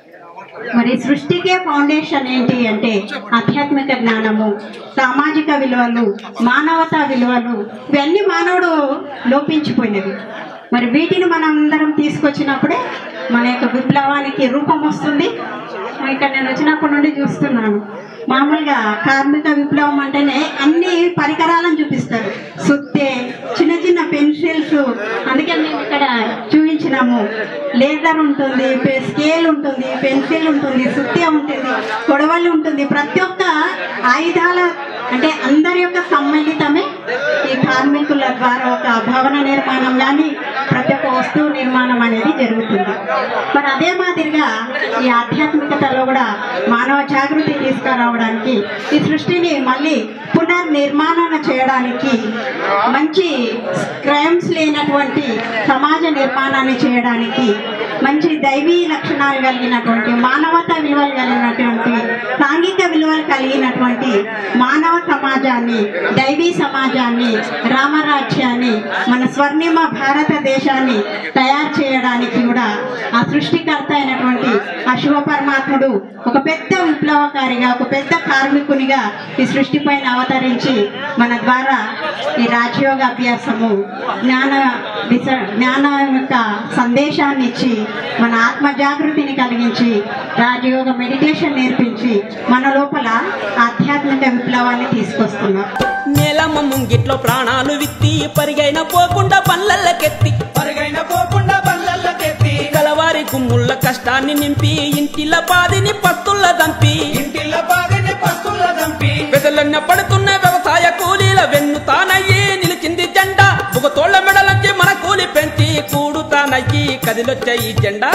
మరి సృష్టికే ఫౌండేషన్ ఏంటి అంటే ఆధ్యాత్మిక జ్ఞానము సామాజిక విలువలు మానవతా విలువలు ఇవన్నీ మానవుడు లోపించిపోయినవి మరి వీటిని మనం అందరం తీసుకొచ్చినప్పుడే మన యొక్క విప్లవానికి రూపం వస్తుంది ఇక్కడ నేను వచ్చినప్పటి నుండి చూస్తున్నాను మామూలుగా కార్మిక విప్లవం అంటేనే అన్ని పరికరాలను చూపిస్తారు సుత్తే చిన్న చిన్న పెన్సిల్స్ అందుకే మేము ఇక్కడ చూపించినాము లేజర్ ఉంటుంది పె- స్కేల్ ఉంటుంది పెన్సిల్ ఉంటుంది సుత్తే ఉంటుంది కొడవలి ఉంటుంది ప్రతి ఒక్క ఆయుధాల అంటే అందరి యొక్క సమ్మిళితమే ఈ కార్మికుల ద్వారా ఒక భవన నిర్మాణం కానీ ప్రతి ఒక్క వస్తువు నిర్మాణం అనేది జరుగుతుంది మరి అదే మాదిరిగా ఈ ఆధ్యాత్మికతలో కూడా మానవ జాగృతి తీసుకురావడానికి ఈ సృష్టిని మళ్ళీ పునర్నిర్మాణం చేయడానికి మంచి క్రైమ్స్ లేనటువంటి సమాజ నిర్మాణాన్ని చేయడానికి మంచి దైవీ లక్షణాలు కలిగినటువంటి మానవతా విలువలు కలిగినటువంటి సాంఘిక విలువలు కలిగినటువంటి మానవ సమాజాన్ని దైవీ సమాజాన్ని రామరాజ్యాన్ని మన స్వర్ణిమ భారతదేశాన్ని తయారు చేయడానికి కూడా ఆ సృష్టికర్త అయినటువంటి ఆ శివ పరమాత్ముడు ఒక పెద్ద విప్లవకారిగా ఒక పెద్ద కార్మికునిగా ఈ సృష్టి పైన అవతరించి మన ద్వారా ఈ రాజయోగ అభ్యాసము జ్ఞాన దిశ జ్ఞానం యొక్క సందేశాన్ని ఇచ్చి మన ఆత్మ జాగృతిని కలిగించి రాజయోగ మెడిటేషన్ నేర్పించి మన లోపల ఆధ్యాత్మిక విప్లవాన్ని తీసుకొస్తున్నారు నేలమ్మ ముంగిట్లో ప్రాణాలు విత్తి పరిగైన పోకుండా పల్లెల్లకెత్తి పరిగైన పోకుండా పల్లెల్లకెత్తి కలవారి కుమ్ముళ్ళ కష్టాన్ని నింపి ఇంటిల బాధిని పస్తుల్ల దంపి ఇంటిల బాధిని పస్తుల్ల దంపి పెదలన్న పడుతున్న వ్యవసాయ కూలీల వెన్ను తానయ్యి నిలిచింది జెండా ఒక తోళ్ల మెడలొచ్చి మన కూలి పెంచి కూడుతానయ్యి కదిలొచ్చే ఈ జెండా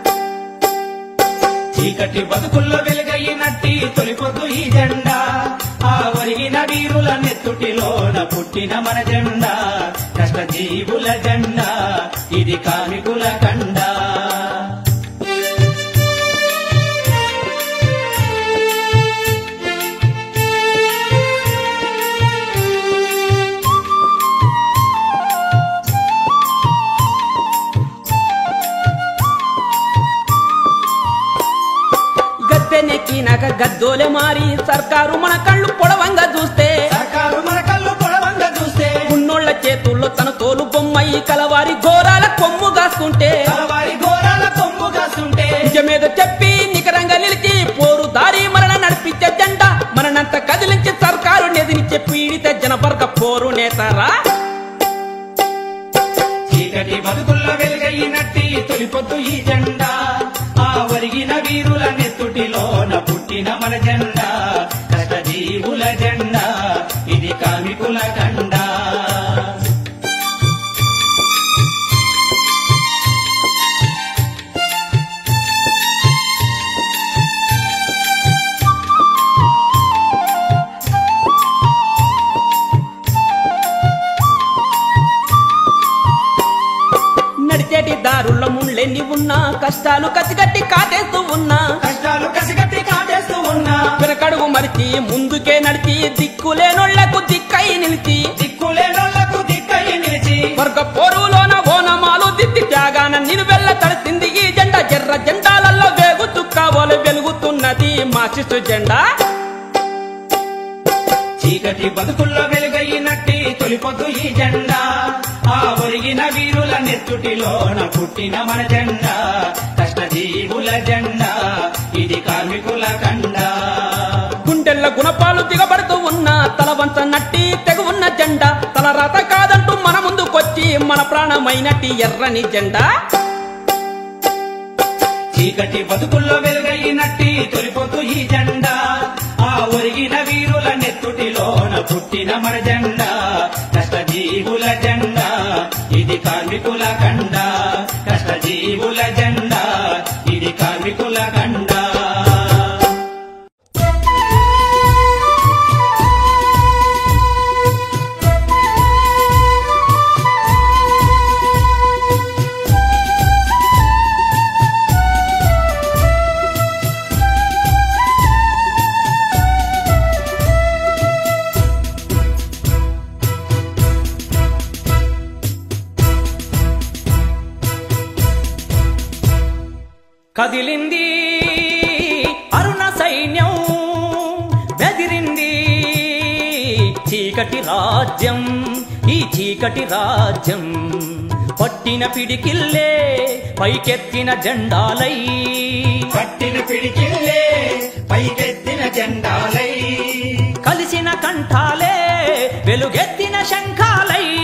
చీకటి బతుకుల్లో వెలుగైనట్టి తొలిపొద్దు ఈ జెండా ఆ ఒరిగిన వీరుల నెత్తుటిలోన పుట్టిన మన జెండా కష్టజీవుల జెండా ఇది కార్మికుల కండా గద్దెనెక్కిన గడక గద్దోలే మారి సర్కారు మన కళ్ళు పొడవంగా చూస్తే సర్కారు మన కళ్ళు పొడవంగా చూస్తే ఉన్నోళ్ళ చేతుల్లో తన తోలు బొమ్మయి కలవారి ఘోరాల కొమ్ము కాస్తుంటే వారి ఘోరాల కొమ్ము కాస్తుంటే నిజమేద చెప్పి నికరంగా నిలిచి పోరు దారి మరణ నడిపించే జెండా మననంత కదిలించి సర్కారు నెదినిచ్చే పీడిత జనవర్గ పోరు నేతారా చీకటి బతుకుల్లో వెలుగైనట్టి తొలిపొద్దు ఈ జెండా ఆ ఒరిగిన వీరుల నెత్తుటిలోన పుట్టిన మన జెండా కష్టజీవుల జెండా ఇది కార్మికుల కండా నడిచేటి దారుల్లో ముళ్ళెన్ని ఉన్నా కష్టాలు కసిగట్టి కాటేస్తూ ఉన్నా కష్టాలు కసిగట్టి కాటేస్తూ ఉన్నా వెనకడుగు మరిచి ముందుకే నడిచి దిక్కులేనోళ్లకు దిక్కై నిలిచి దిక్కులేనోళ్లకు దిక్కై నిలిచి వర్గ పోరులోన ఓనమాలు దిద్ది త్యాగాన నిలువెల్ల తడిసింది ఈ జెండా ఎర్ర జెండాలలో వేగు చుక్కావోలు వెలుగుతున్నది మా శిశు జెండా చీకటి బతుకుల్లో వెలుగైనట్టి తొలిపొద్దు ఈ జెండా ఆ ఒరిగిన వీరుల నెత్తుటిలోన పుట్టిన మన జెండా కష్టజీవుల జెండా ఇది కార్మికుల కండా గుండెల్ల గుణపాలు దిగబడుతూ ఉన్న తల వంచ నట్టి తెగు ఉన్న జెండా తల రాత కాదంటూ మన ముందుకొచ్చి మన ప్రాణమైనట్టి ఎర్రని జెండా చీకటి బతుకుల్లో వెలుగైనట్టి తొలిపొద్దు ఈ జెండా ఆ ఒరిగిన వీరుల నెత్తుటిలోన పుట్టిన మన జెండా కష్టజీవుల జెండా ఇది కార్మికుల కండా కష్టజీవుల జెండా ఇది కార్మికుల కండా కదిలింది అరుణ సైన్యం బెదిరింది చీకటి రాజ్యం ఈ చీకటి రాజ్యం పట్టిన పిడికిల్లే పైకెత్తిన జెండాలై పట్టిన పిడికిల్లే పైకెత్తిన జెండాలై కలిసిన కంఠాలే వెలుగెత్తిన శంఖాలై